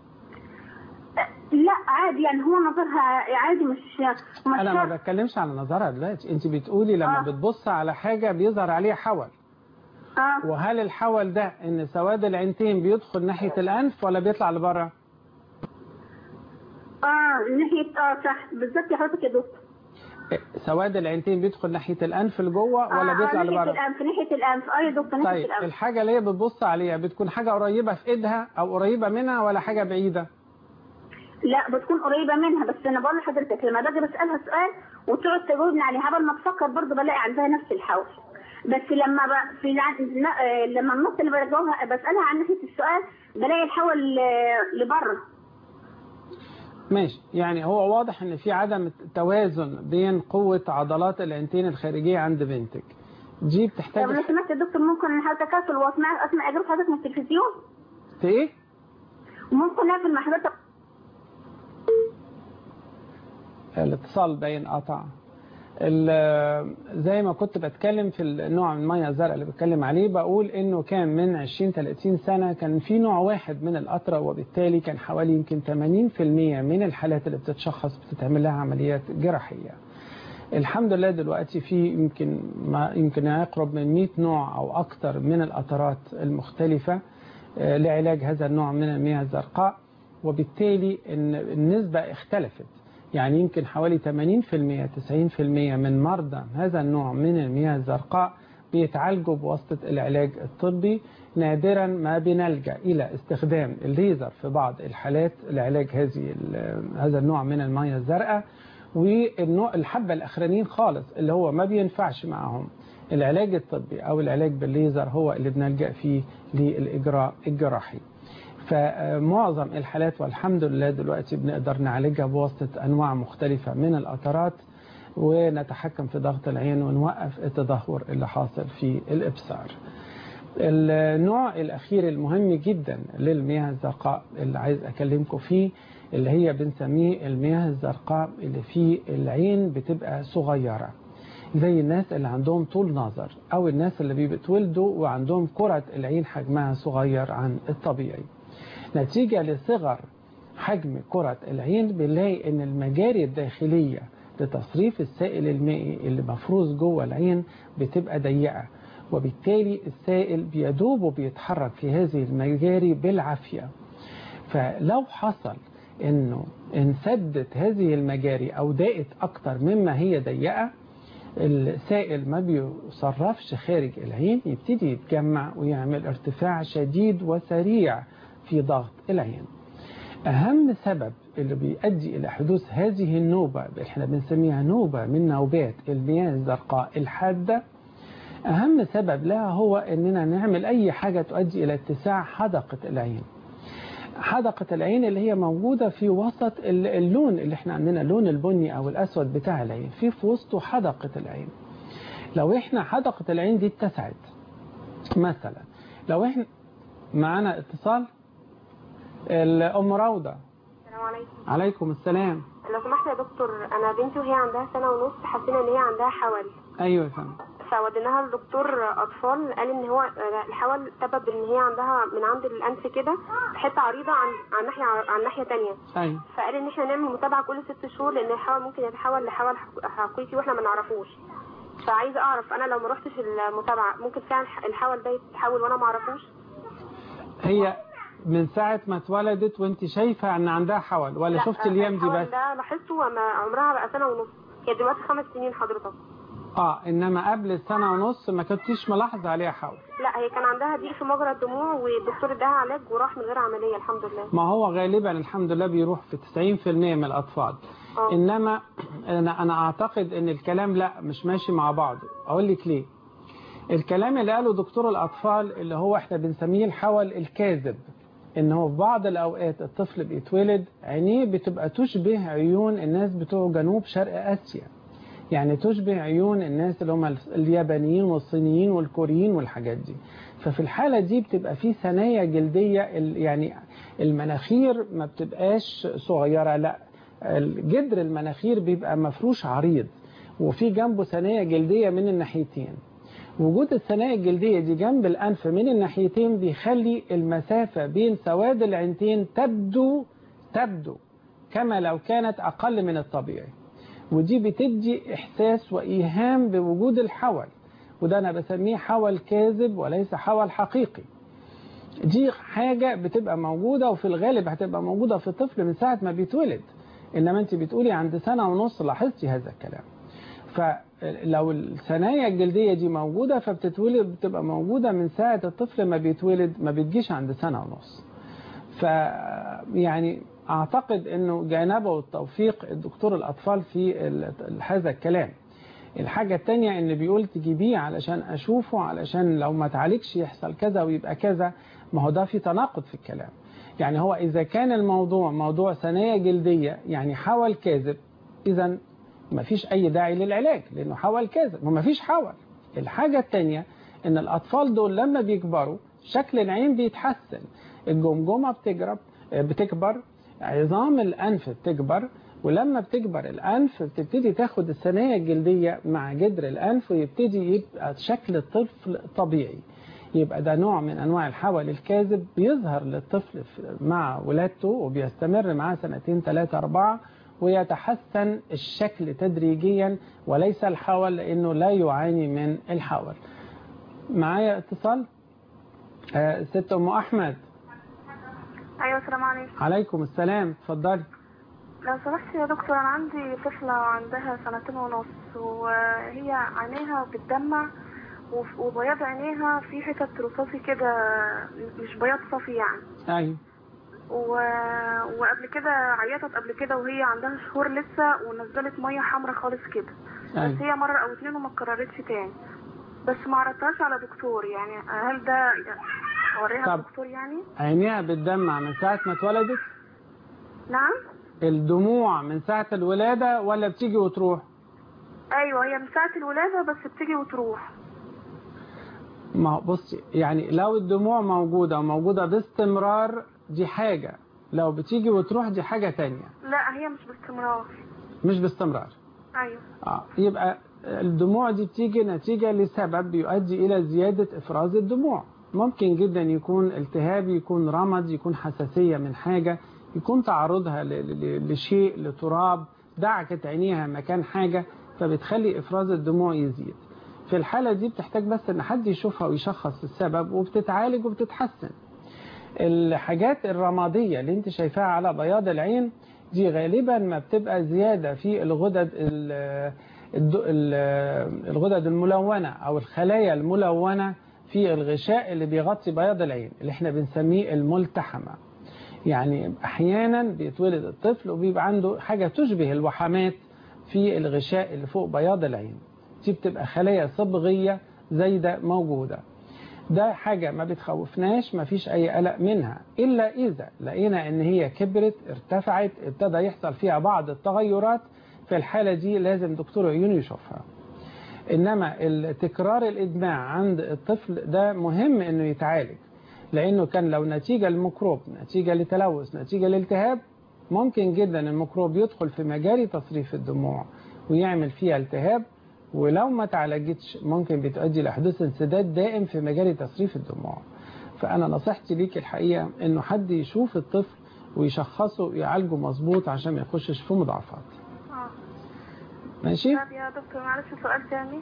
لا عادي يعني هو نظرها عادي مش مش
أنا ما
شرط.
بتكلمش على نظرها دلوقتي أنت بتقولي لما
آه.
بتبص على حاجة بيظهر عليها حول
اه
وهل الحول ده ان سواد العينتين بيدخل ناحية الانف ولا بيطلع لبره
اه ناحيه اه صح بالظبط يا حضرتك يا دكتور
سواد العينتين بيدخل ناحية الانف لجوه ولا
آه
بيطلع
آه ناحيه
لبره
الانف ناحيه الانف اه يا دكتور ناحيه
طيب
الانف
الحاجة اللي هي بتبص عليها بتكون حاجة قريبة في ايدها او قريبة منها ولا حاجة بعيدة
لا بتكون قريبه منها بس انا بقول لحضرتك لما باجي بسالها سؤال وتقعد تجاوبني عليه قبل ما تفكر برضه بلاقي عندها نفس الحول بس لما ب... في الع... ن- آه، لما النص اللي بجاوبها بسالها عن ناحيه السؤال بلاقي الحول آه، لبره
ماشي يعني هو واضح ان في عدم توازن بين قوة عضلات العينتين الخارجية عند بنتك دي بتحتاج
طب لو سمحت يا دكتور ممكن حضرتك اقفل واسمع اسمع اجابه حضرتك من التلفزيون
في ايه؟
وممكن اقفل مع حضرتك
الاتصال باين قطع ال- زي ما كنت بتكلم في النوع من الميه الزرقاء اللي بتكلم عليه بقول انه كان من 20 30 سنه كان في نوع واحد من القطره وبالتالي كان حوالي يمكن 80% من الحالات اللي بتتشخص بتتعمل لها عمليات جراحيه. الحمد لله دلوقتي في يمكن ما يمكن يقرب من 100 نوع او اكثر من القطرات المختلفه آه، لعلاج هذا النوع من المياه الزرقاء وبالتالي إن النسبة اختلفت يعني يمكن حوالي 80% 90% من مرضى هذا النوع من المياه الزرقاء بيتعالجوا بواسطة العلاج الطبي نادرا ما بنلجأ إلى استخدام الليزر في بعض الحالات لعلاج هذه ال- هذا النوع من المياه الزرقاء والنوع الحبة الأخرانيين خالص اللي هو ما بينفعش معهم العلاج الطبي أو العلاج بالليزر هو اللي بنلجأ فيه للإجراء الجراحي فمعظم الحالات والحمد لله دلوقتي بنقدر نعالجها بواسطة أنواع مختلفة من القطرات ونتحكم في ضغط العين ونوقف التدهور اللي حاصل في الإبصار النوع الأخير المهم جدا للمياه الزرقاء اللي عايز أكلمكم فيه اللي هي بنسميه المياه الزرقاء اللي في العين بتبقى صغيرة زي الناس اللي عندهم طول نظر أو الناس اللي بيتولدوا وعندهم كرة العين حجمها صغير عن الطبيعي نتيجة لصغر حجم كرة العين بنلاقي ان المجاري الداخلية لتصريف السائل المائي اللي مفروض جوه العين بتبقى ضيقة وبالتالي السائل بيدوب وبيتحرك في هذه المجاري بالعافية فلو حصل انه انسدت هذه المجاري او ضاقت اكتر مما هي ضيقة السائل ما بيصرفش خارج العين يبتدي يتجمع ويعمل ارتفاع شديد وسريع في ضغط العين أهم سبب اللي بيؤدي إلى حدوث هذه النوبة اللي احنا بنسميها نوبة من نوبات المياه الزرقاء الحادة أهم سبب لها هو أننا نعمل أي حاجة تؤدي إلى اتساع حدقة العين حدقة العين اللي هي موجودة في وسط اللون اللي احنا عندنا اللون البني أو الأسود بتاع العين في في وسطه حدقة العين لو احنا حدقة العين دي اتسعت مثلا لو احنا معانا اتصال الأم روضة
السلام عليكم
عليكم السلام
لو سمحت يا دكتور انا بنتي وهي عندها سنه ونص حسينا ان هي عندها حول
أيوة يا فندم
فوديناها لدكتور اطفال قال ان هو الحول سبب ان هي عندها من عند الانف كده حته عريضه عن عن ناحيه عن ناحيه تانية
أيوة
فقال ان احنا نعمل متابعه كل ست شهور لان الحول ممكن يتحول لحول حقيقي واحنا ما نعرفوش فعايزه اعرف انا لو ما رحتش المتابعه ممكن فعلا الحول ده يتحول وانا ما اعرفوش
هي من ساعة ما اتولدت وانت شايفة ان عندها حول ولا
لا،
شفت الايام دي
الحول
بس
ده لاحظته وما عمرها بقى سنه ونص هي دلوقتي خمس سنين حضرتك
اه انما قبل السنة ونص ما كنتيش ملاحظة عليها حول
لا هي كان عندها ضيق في مجرى الدموع والدكتور اداها علاج وراح من غير عمليه الحمد لله
ما هو غالبا الحمد لله بيروح في 90% من الأطفال
اه.
إنما أنا, أنا أعتقد إن الكلام لا مش ماشي مع بعض أقول لك ليه الكلام اللي قاله دكتور الأطفال اللي هو إحنا بنسميه الحول الكاذب إن هو في بعض الأوقات الطفل بيتولد عينيه بتبقى تشبه عيون الناس بتوع جنوب شرق آسيا يعني تشبه عيون الناس اللي هم اليابانيين والصينيين والكوريين والحاجات دي ففي الحالة دي بتبقى في ثنايا جلدية ال- يعني المناخير ما بتبقاش صغيرة لا الجدر المناخير بيبقى مفروش عريض وفي جنبه ثنايا جلدية من الناحيتين وجود الثنايا الجلدية دي جنب الأنف من الناحيتين بيخلي المسافة بين سواد العينتين تبدو تبدو كما لو كانت أقل من الطبيعي ودي بتدي إحساس وإيهام بوجود الحول وده أنا بسميه حول كاذب وليس حول حقيقي دي حاجة بتبقى موجودة وفي الغالب هتبقى موجودة في الطفل من ساعة ما بيتولد إنما أنت بتقولي عند سنة ونص لاحظتي هذا الكلام فلو الثنايا الجلدية دي موجودة فبتتولد بتبقى موجودة من ساعة الطفل ما بيتولد ما بتجيش عند سنة ونص ف يعني أعتقد أنه جانبه التوفيق الدكتور الأطفال في ال- هذا الكلام الحاجة التانية ان بيقول تجيبيه علشان اشوفه علشان لو ما تعالجش يحصل كذا ويبقى كذا ما هو ده في تناقض في الكلام يعني هو اذا كان الموضوع موضوع ثنايا جلدية يعني حول كاذب اذا ما فيش اي داعي للعلاج لانه حول كاذب وما فيش حول الحاجة التانية ان الاطفال دول لما بيكبروا شكل العين بيتحسن الجمجمة بتجرب بتكبر عظام الانف بتكبر ولما بتكبر الأنف بتبتدي تاخد الثنايا الجلدية مع جدر الأنف ويبتدي يبقى شكل الطفل طبيعي يبقى ده نوع من أنواع الحول الكاذب بيظهر للطفل في- مع ولادته وبيستمر معاه سنتين ثلاثة أربعة ويتحسن الشكل تدريجيا وليس الحول لأنه لا يعاني من الحول معايا اتصال آه ست أم أحمد
ايوه السلام عليكم
عليكم السلام اتفضلي
لو سمحت يا دكتور انا عندي طفلة عندها سنتين ونص وهي عينيها بتدمع وف- وبياض عينيها في حتت رصاصي كده مش بياض صافي يعني
أيوه
و... وقبل كده عيطت قبل كده وهي عندها شهور لسه ونزلت ميه حمراء خالص كده بس
أيوه
هي مره او اتنين وما اتكررتش تاني بس ما عرضتهاش على دكتور يعني هل ده اوريها
طب.
الدكتور يعني
عينيها بتدمع من ساعة ما اتولدت
نعم
الدموع من ساعة الولادة ولا بتيجي وتروح
ايوه هي من ساعه الولاده بس بتيجي وتروح
ما هو بصي يعني لو الدموع موجودة وموجودة باستمرار دي حاجة لو بتيجي وتروح دي حاجة تانية
لا هي مش باستمرار
مش باستمرار
ايوه
آه. يبقى الدموع دي بتيجي نتيجة لسبب يؤدي إلى زيادة إفراز الدموع ممكن جدا يكون التهاب يكون رمد يكون حساسية من حاجة يكون تعرضها ل- ل- لشيء لتراب دعكت عينيها مكان حاجة فبتخلي إفراز الدموع يزيد في الحالة دي بتحتاج بس ان حد يشوفها ويشخص السبب وبتتعالج وبتتحسن الحاجات الرمادية اللي انت شايفاها على بياض العين دي غالبا ما بتبقى زيادة في الغدد ال- الد- ال- الغدد الملونة او الخلايا الملونة في الغشاء اللي بيغطي بياض العين اللي احنا بنسميه الملتحمة يعني احيانا بيتولد الطفل وبيبقى عنده حاجة تشبه الوحمات في الغشاء اللي فوق بياض العين دي بتبقى خلايا صبغية زايدة موجودة ده حاجة ما بتخوفناش ما فيش أي قلق منها إلا إذا لقينا إن هي كبرت ارتفعت ابتدى يحصل فيها بعض التغيرات في الحالة دي لازم دكتور عيون يشوفها إنما تكرار الإدماع عند الطفل ده مهم إنه يتعالج لأنه كان لو نتيجة الميكروب نتيجة لتلوث نتيجة لالتهاب ممكن جدا الميكروب يدخل في مجاري تصريف الدموع ويعمل فيها التهاب ولو ما تعالجتش ممكن بتؤدي لحدوث انسداد دائم في مجاري تصريف الدموع فأنا نصيحتي ليك الحقيقة إنه حد يشوف الطفل ويشخصه ويعالجه مظبوط عشان ما يخشش في مضاعفات
اه
ماشي
طب يا دكتور معلش سؤال تاني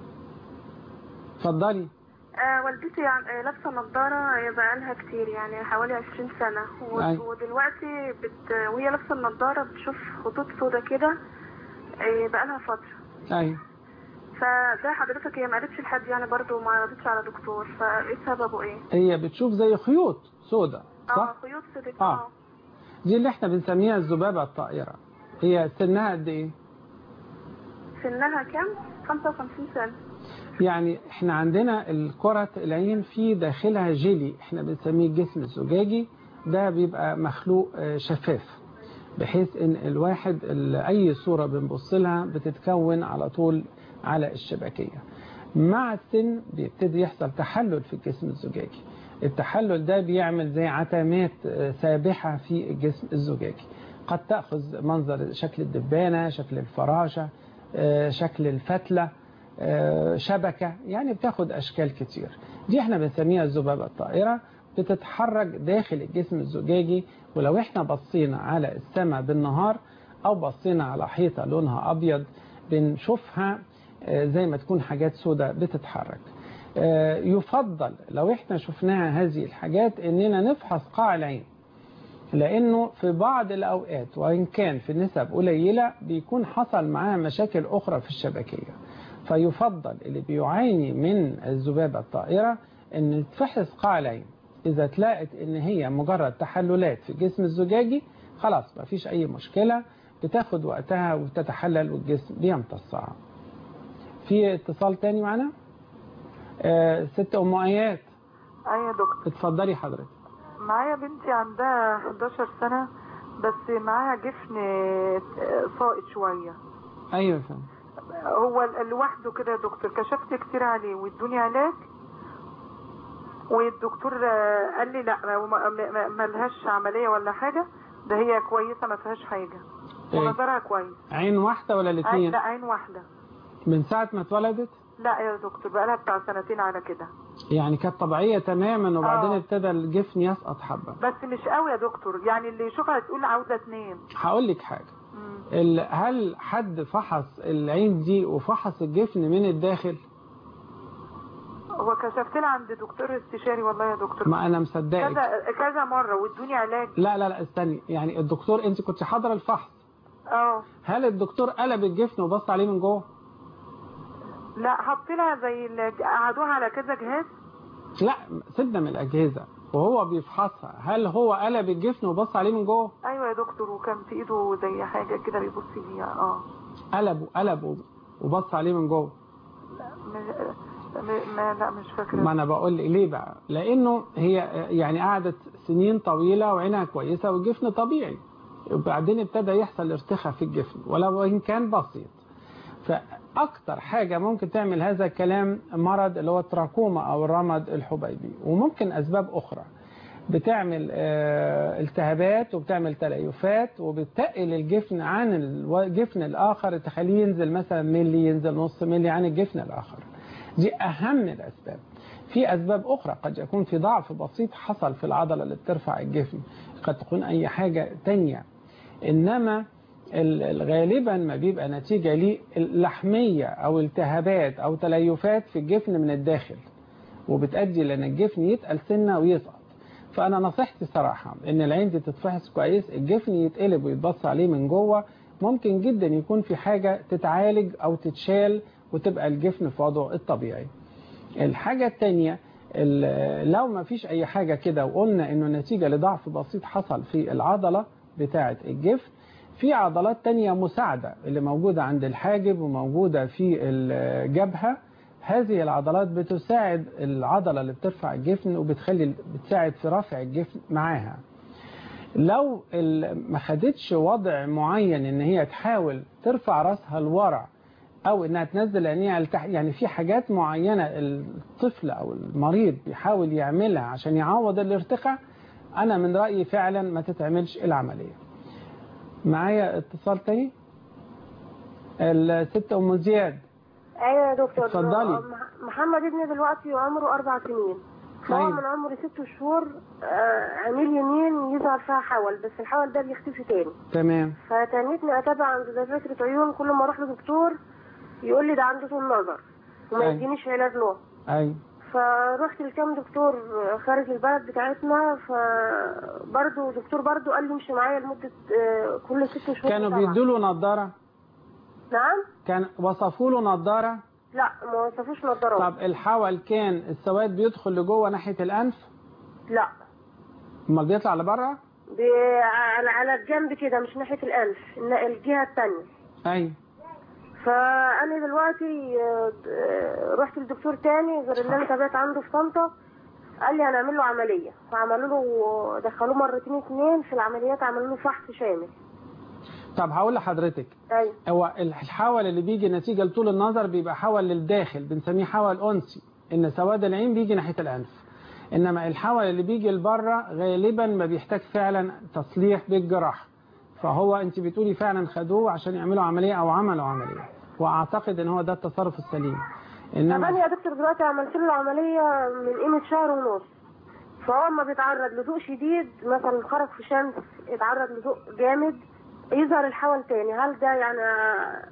اتفضلي
آه والدتي يعني آه لابسه نظاره بقالها كتير يعني حوالي 20 سنه و-
أيوة.
ودلوقتي بت... وهي لابسه النظاره بتشوف خطوط سودا كده آه بقالها فتره
أيوه
فده حضرتك هي ما قالتش لحد يعني برضو ما عرضتش على دكتور فايه سببه ايه؟
هي بتشوف زي خيوط سودة
اه
صح؟
خيوط سودا
اه دي اللي احنا بنسميها الذبابة الطائرة هي سنها قد ايه؟
سنها كام؟ 55 سنه
يعني احنا عندنا الكرة العين في داخلها جيلي احنا بنسميه الجسم الزجاجي ده بيبقى مخلوق آه، شفاف بحيث ان الواحد ال- اي صورة بنبص لها بتتكون على طول على الشبكية مع السن بيبتدي يحصل تحلل في الجسم الزجاجي التحلل ده بيعمل زي عتمات آه، سابحة في الجسم الزجاجي قد تأخذ منظر شكل الدبانة شكل الفراشة آه، شكل الفتلة آه، شبكة يعني بتاخد أشكال كتير دي احنا بنسميها الذبابة الطائرة بتتحرك داخل الجسم الزجاجي ولو احنا بصينا على السماء بالنهار أو بصينا على حيطة لونها أبيض بنشوفها آه، زي ما تكون حاجات سوداء بتتحرك آه، يفضل لو احنا شفناها هذه الحاجات اننا نفحص قاع العين لانه في بعض الاوقات وان كان في نسب قليله بيكون حصل معاه مشاكل اخرى في الشبكيه فيفضل اللي بيعاني من الذبابه الطائره ان تفحص قاع العين اذا تلاقت ان هي مجرد تحللات في الجسم الزجاجي خلاص ما فيش اي مشكله بتاخد وقتها وتتحلل والجسم بيمتصها في اتصال تاني معنا آه ست ام ايات
ايوه يا دكتور
اتفضلي حضرتك
معايا بنتي عندها 11 سنة بس معاها جفن آه، ساقط شوية
ايوه يا فندم
هو ال- لوحده كده يا دكتور كشفت كتير عليه وادوني علاج والدكتور آه، قال لي لا ما- ما ما- ما لهاش عملية ولا حاجة ده هي كويسة ما فيهاش حاجة
إيه؟
ونظرها كويس
عين واحده ولا
عين
الاثنين
لا عين واحدة
من ساعه ما اتولدت
لا يا دكتور بقالها بتاع سنتين على كده
يعني كانت طبيعيه تماما وبعدين
آه.
ابتدى الجفن يسقط حبه
بس مش قوي يا دكتور يعني اللي يشوفها تقول عاوزة اتنين
هقول لك حاجه
مم.
ال- هل حد فحص العين دي وفحص الجفن من الداخل
هو كشفت لها عند دكتور استشاري والله يا دكتور
ما انا مصدقك
كذا كذا مره وادوني علاج
لا لا لا استني يعني الدكتور انت كنت حاضره الفحص
اه
هل الدكتور قلب الجفن وبص عليه من جوه
لا حط لها زي ال- قعدوها على كذا جهاز
لا سيبنا من الاجهزه وهو بيفحصها هل هو قلب الجفن وبص عليه من جوه
ايوه يا دكتور وكان في ايده زي حاجه كده بيبص بيها اه
قلبه قلبه وبص عليه من جوه
م- م- ما لا مش فاكره
ما انا بقول لك ليه بقى لانه هي يعني قعدت سنين طويله وعينها كويسه والجفن طبيعي وبعدين ابتدى يحصل ارتخاء في الجفن ولو ان كان بسيط فاكتر حاجه ممكن تعمل هذا الكلام مرض اللي هو التراكوما او الرمد الحبيبي وممكن اسباب اخرى بتعمل آه، التهابات وبتعمل تليفات وبتقل الجفن عن الجفن الاخر تخليه ينزل مثلا ملي ينزل نص ملي عن الجفن الاخر دي اهم الاسباب في اسباب اخرى قد يكون في ضعف بسيط حصل في العضله اللي بترفع الجفن قد تكون اي حاجه تانية انما ال- ال- غالبا ما بيبقى نتيجه للحميه او التهابات او تليفات في الجفن من الداخل وبتؤدي لان الجفن يتقل سنه ويسقط فانا نصيحتي صراحه ان العين دي تتفحص كويس الجفن يتقلب ويتبص عليه من جوه ممكن جدا يكون في حاجه تتعالج او تتشال وتبقى الجفن في وضعه الطبيعي الحاجه الثانيه لو ما فيش اي حاجه كده وقلنا انه نتيجه لضعف بسيط حصل في العضله بتاعه الجفن في عضلات تانية مساعدة اللي موجودة عند الحاجب وموجودة في الجبهة هذه العضلات بتساعد العضلة اللي بترفع الجفن وبتخلي بتساعد في رفع الجفن معاها لو ال- ما خدتش وضع معين ان هي تحاول ترفع راسها لورا او انها تنزل عينيها لتحت يعني في حاجات معينة الطفل او المريض بيحاول يعملها عشان يعوض الارتخاء انا من رأيي فعلا ما تتعملش العملية معايا اتصال تاني الست ام زياد
ايوه يا دكتور
اتفضلي.
مح- محمد ابني دلوقتي عمره اربع سنين فهو
طيب.
من عمر ست شهور آه، عينيه اليمين يظهر فيها حول بس الحول ده بيختفي تاني
تمام
فتنيتني اتابع عند دكاتره عيون كل ما اروح لدكتور يقول لي ده عنده سوء نظر وما
أيوة.
يدينيش علاج له
اي
فرحت لكام دكتور خارج البلد بتاعتنا فبرضه دكتور برضه قال لي امشي معايا لمده آه، كل ست شهور
كانوا
متابعة.
بيدوا له نظارة
نعم
كان وصفوا له نظارة
لا ما وصفوش نظارات
طب الحول كان السواد بيدخل لجوه ناحية الأنف
لا
امال بيطلع لبره
ب- على على الجنب كده مش ناحية الأنف إن الجهة التانية
اي
فأنا دلوقتي آه، آه، رحت لدكتور تاني غير اللي أنا تابعت عنده في طنطا قال لي هنعمل له عملية فعملوا له دخلوه مرتين اتنين في العمليات عملوا له فحص شامل
طب هقول لحضرتك
أيوة
هو الحول اللي بيجي نتيجة لطول النظر بيبقى حول للداخل بنسميه حول أنسي إن سواد العين بيجي ناحية الأنف إنما الحول اللي بيجي لبره غالبا ما بيحتاج فعلا تصليح بالجراحة فهو أنت بتقولي فعلا خدوه عشان يعملوا عملية أو عملوا عملية وأعتقد إن هو ده التصرف السليم
طب أنا
إنما
يا دكتور دلوقتي عملت له العملية من قيمة شهر ونص فهو ما بيتعرض لضوء شديد مثلا خرج في شمس اتعرض لضوء جامد يظهر الحول تاني هل ده يعني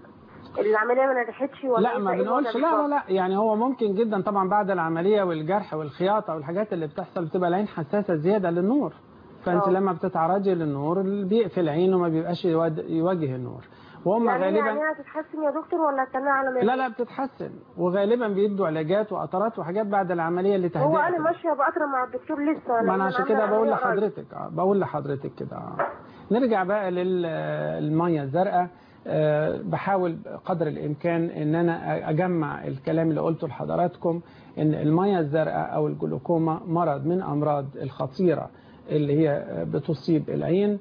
العمليه ما نجحتش ولا
لا ما
إيه
بنقولش
الوضع
لا لا لا يعني هو ممكن جدا طبعا بعد العمليه والجرح والخياطه والحاجات اللي بتحصل بتبقى العين حساسه زياده للنور فانت
آه.
لما بتتعرضي للنور اللي بيقفل عينه ما بيبقاش يود- يواجه النور وهم
يعني
غالبا
يعني هتتحسن يا دكتور ولا هتستنى على ما
لا لا بتتحسن وغالبا بيدوا علاجات وقطرات وحاجات بعد العمليه لتهدئه
هو انا ماشيه بقطره مع الدكتور لسه
ما
لأن
انا عشان
عاملة
كده بقول
عملية قريب.
لحضرتك آه، بقول لحضرتك كده آه. نرجع بقى للميه الزرقاء آه، بحاول قدر الامكان ان انا اجمع الكلام اللي قلته لحضراتكم ان الميه الزرقاء او الجلوكوما مرض من امراض الخطيره اللي هي بتصيب العين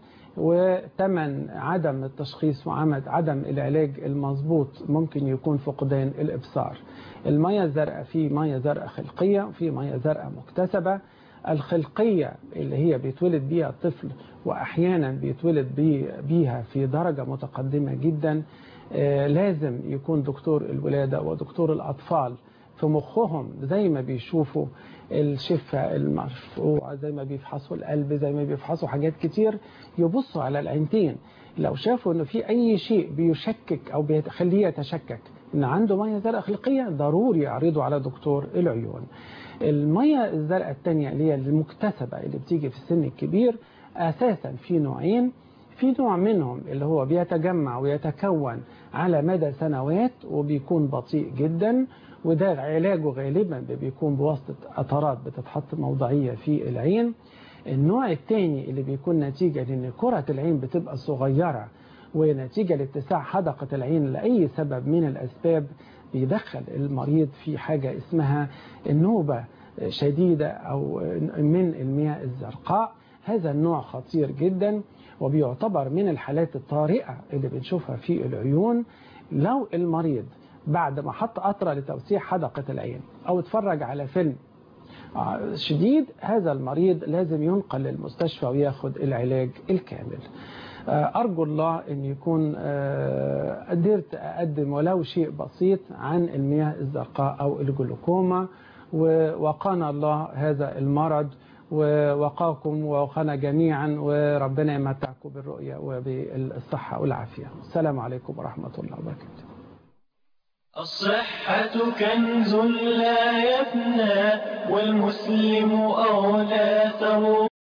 وثمن عدم التشخيص وعمد عدم العلاج المظبوط ممكن يكون فقدان الابصار الميه الزرقاء في ميه زرقاء خلقيه وفي ميه زرقاء مكتسبه الخلقية اللي هي بيتولد بيها الطفل وأحيانا بيتولد بي- بيها في درجة متقدمة جدا آه، لازم يكون دكتور الولادة ودكتور الأطفال في مخهم زي ما بيشوفوا الشفة المرفوعة زي ما بيفحصوا القلب زي ما بيفحصوا حاجات كتير يبصوا على العينتين لو شافوا انه في اي شيء بيشكك او بيخليه يتشكك ان عنده ميه زرقاء خلقيه ضروري يعرضوا على دكتور العيون الميه الزرقاء الثانيه اللي هي المكتسبه اللي بتيجي في السن الكبير اساسا في نوعين في نوع منهم اللي هو بيتجمع ويتكون على مدى سنوات وبيكون بطيء جدا وده علاجه غالبا بيكون بواسطة قطرات بتتحط موضعية في العين النوع الثاني اللي بيكون نتيجة لأن كرة العين بتبقى صغيرة ونتيجة لاتساع حدقة العين لأي سبب من الأسباب بيدخل المريض في حاجة اسمها النوبة شديدة أو من المياه الزرقاء هذا النوع خطير جدا وبيعتبر من الحالات الطارئة اللي بنشوفها في العيون لو المريض بعد ما حط قطرة لتوسيع حدقة العين أو اتفرج على فيلم شديد هذا المريض لازم ينقل للمستشفى وياخد العلاج الكامل أرجو الله أن يكون قدرت أقدم ولو شيء بسيط عن المياه الزرقاء أو الجلوكوما ووقانا الله هذا المرض ووقاكم ووقانا جميعا وربنا يمتعكم بالرؤية وبالصحة والعافية السلام عليكم ورحمة الله وبركاته
الصحة كنز لا يفنى والمسلم أولى ثروة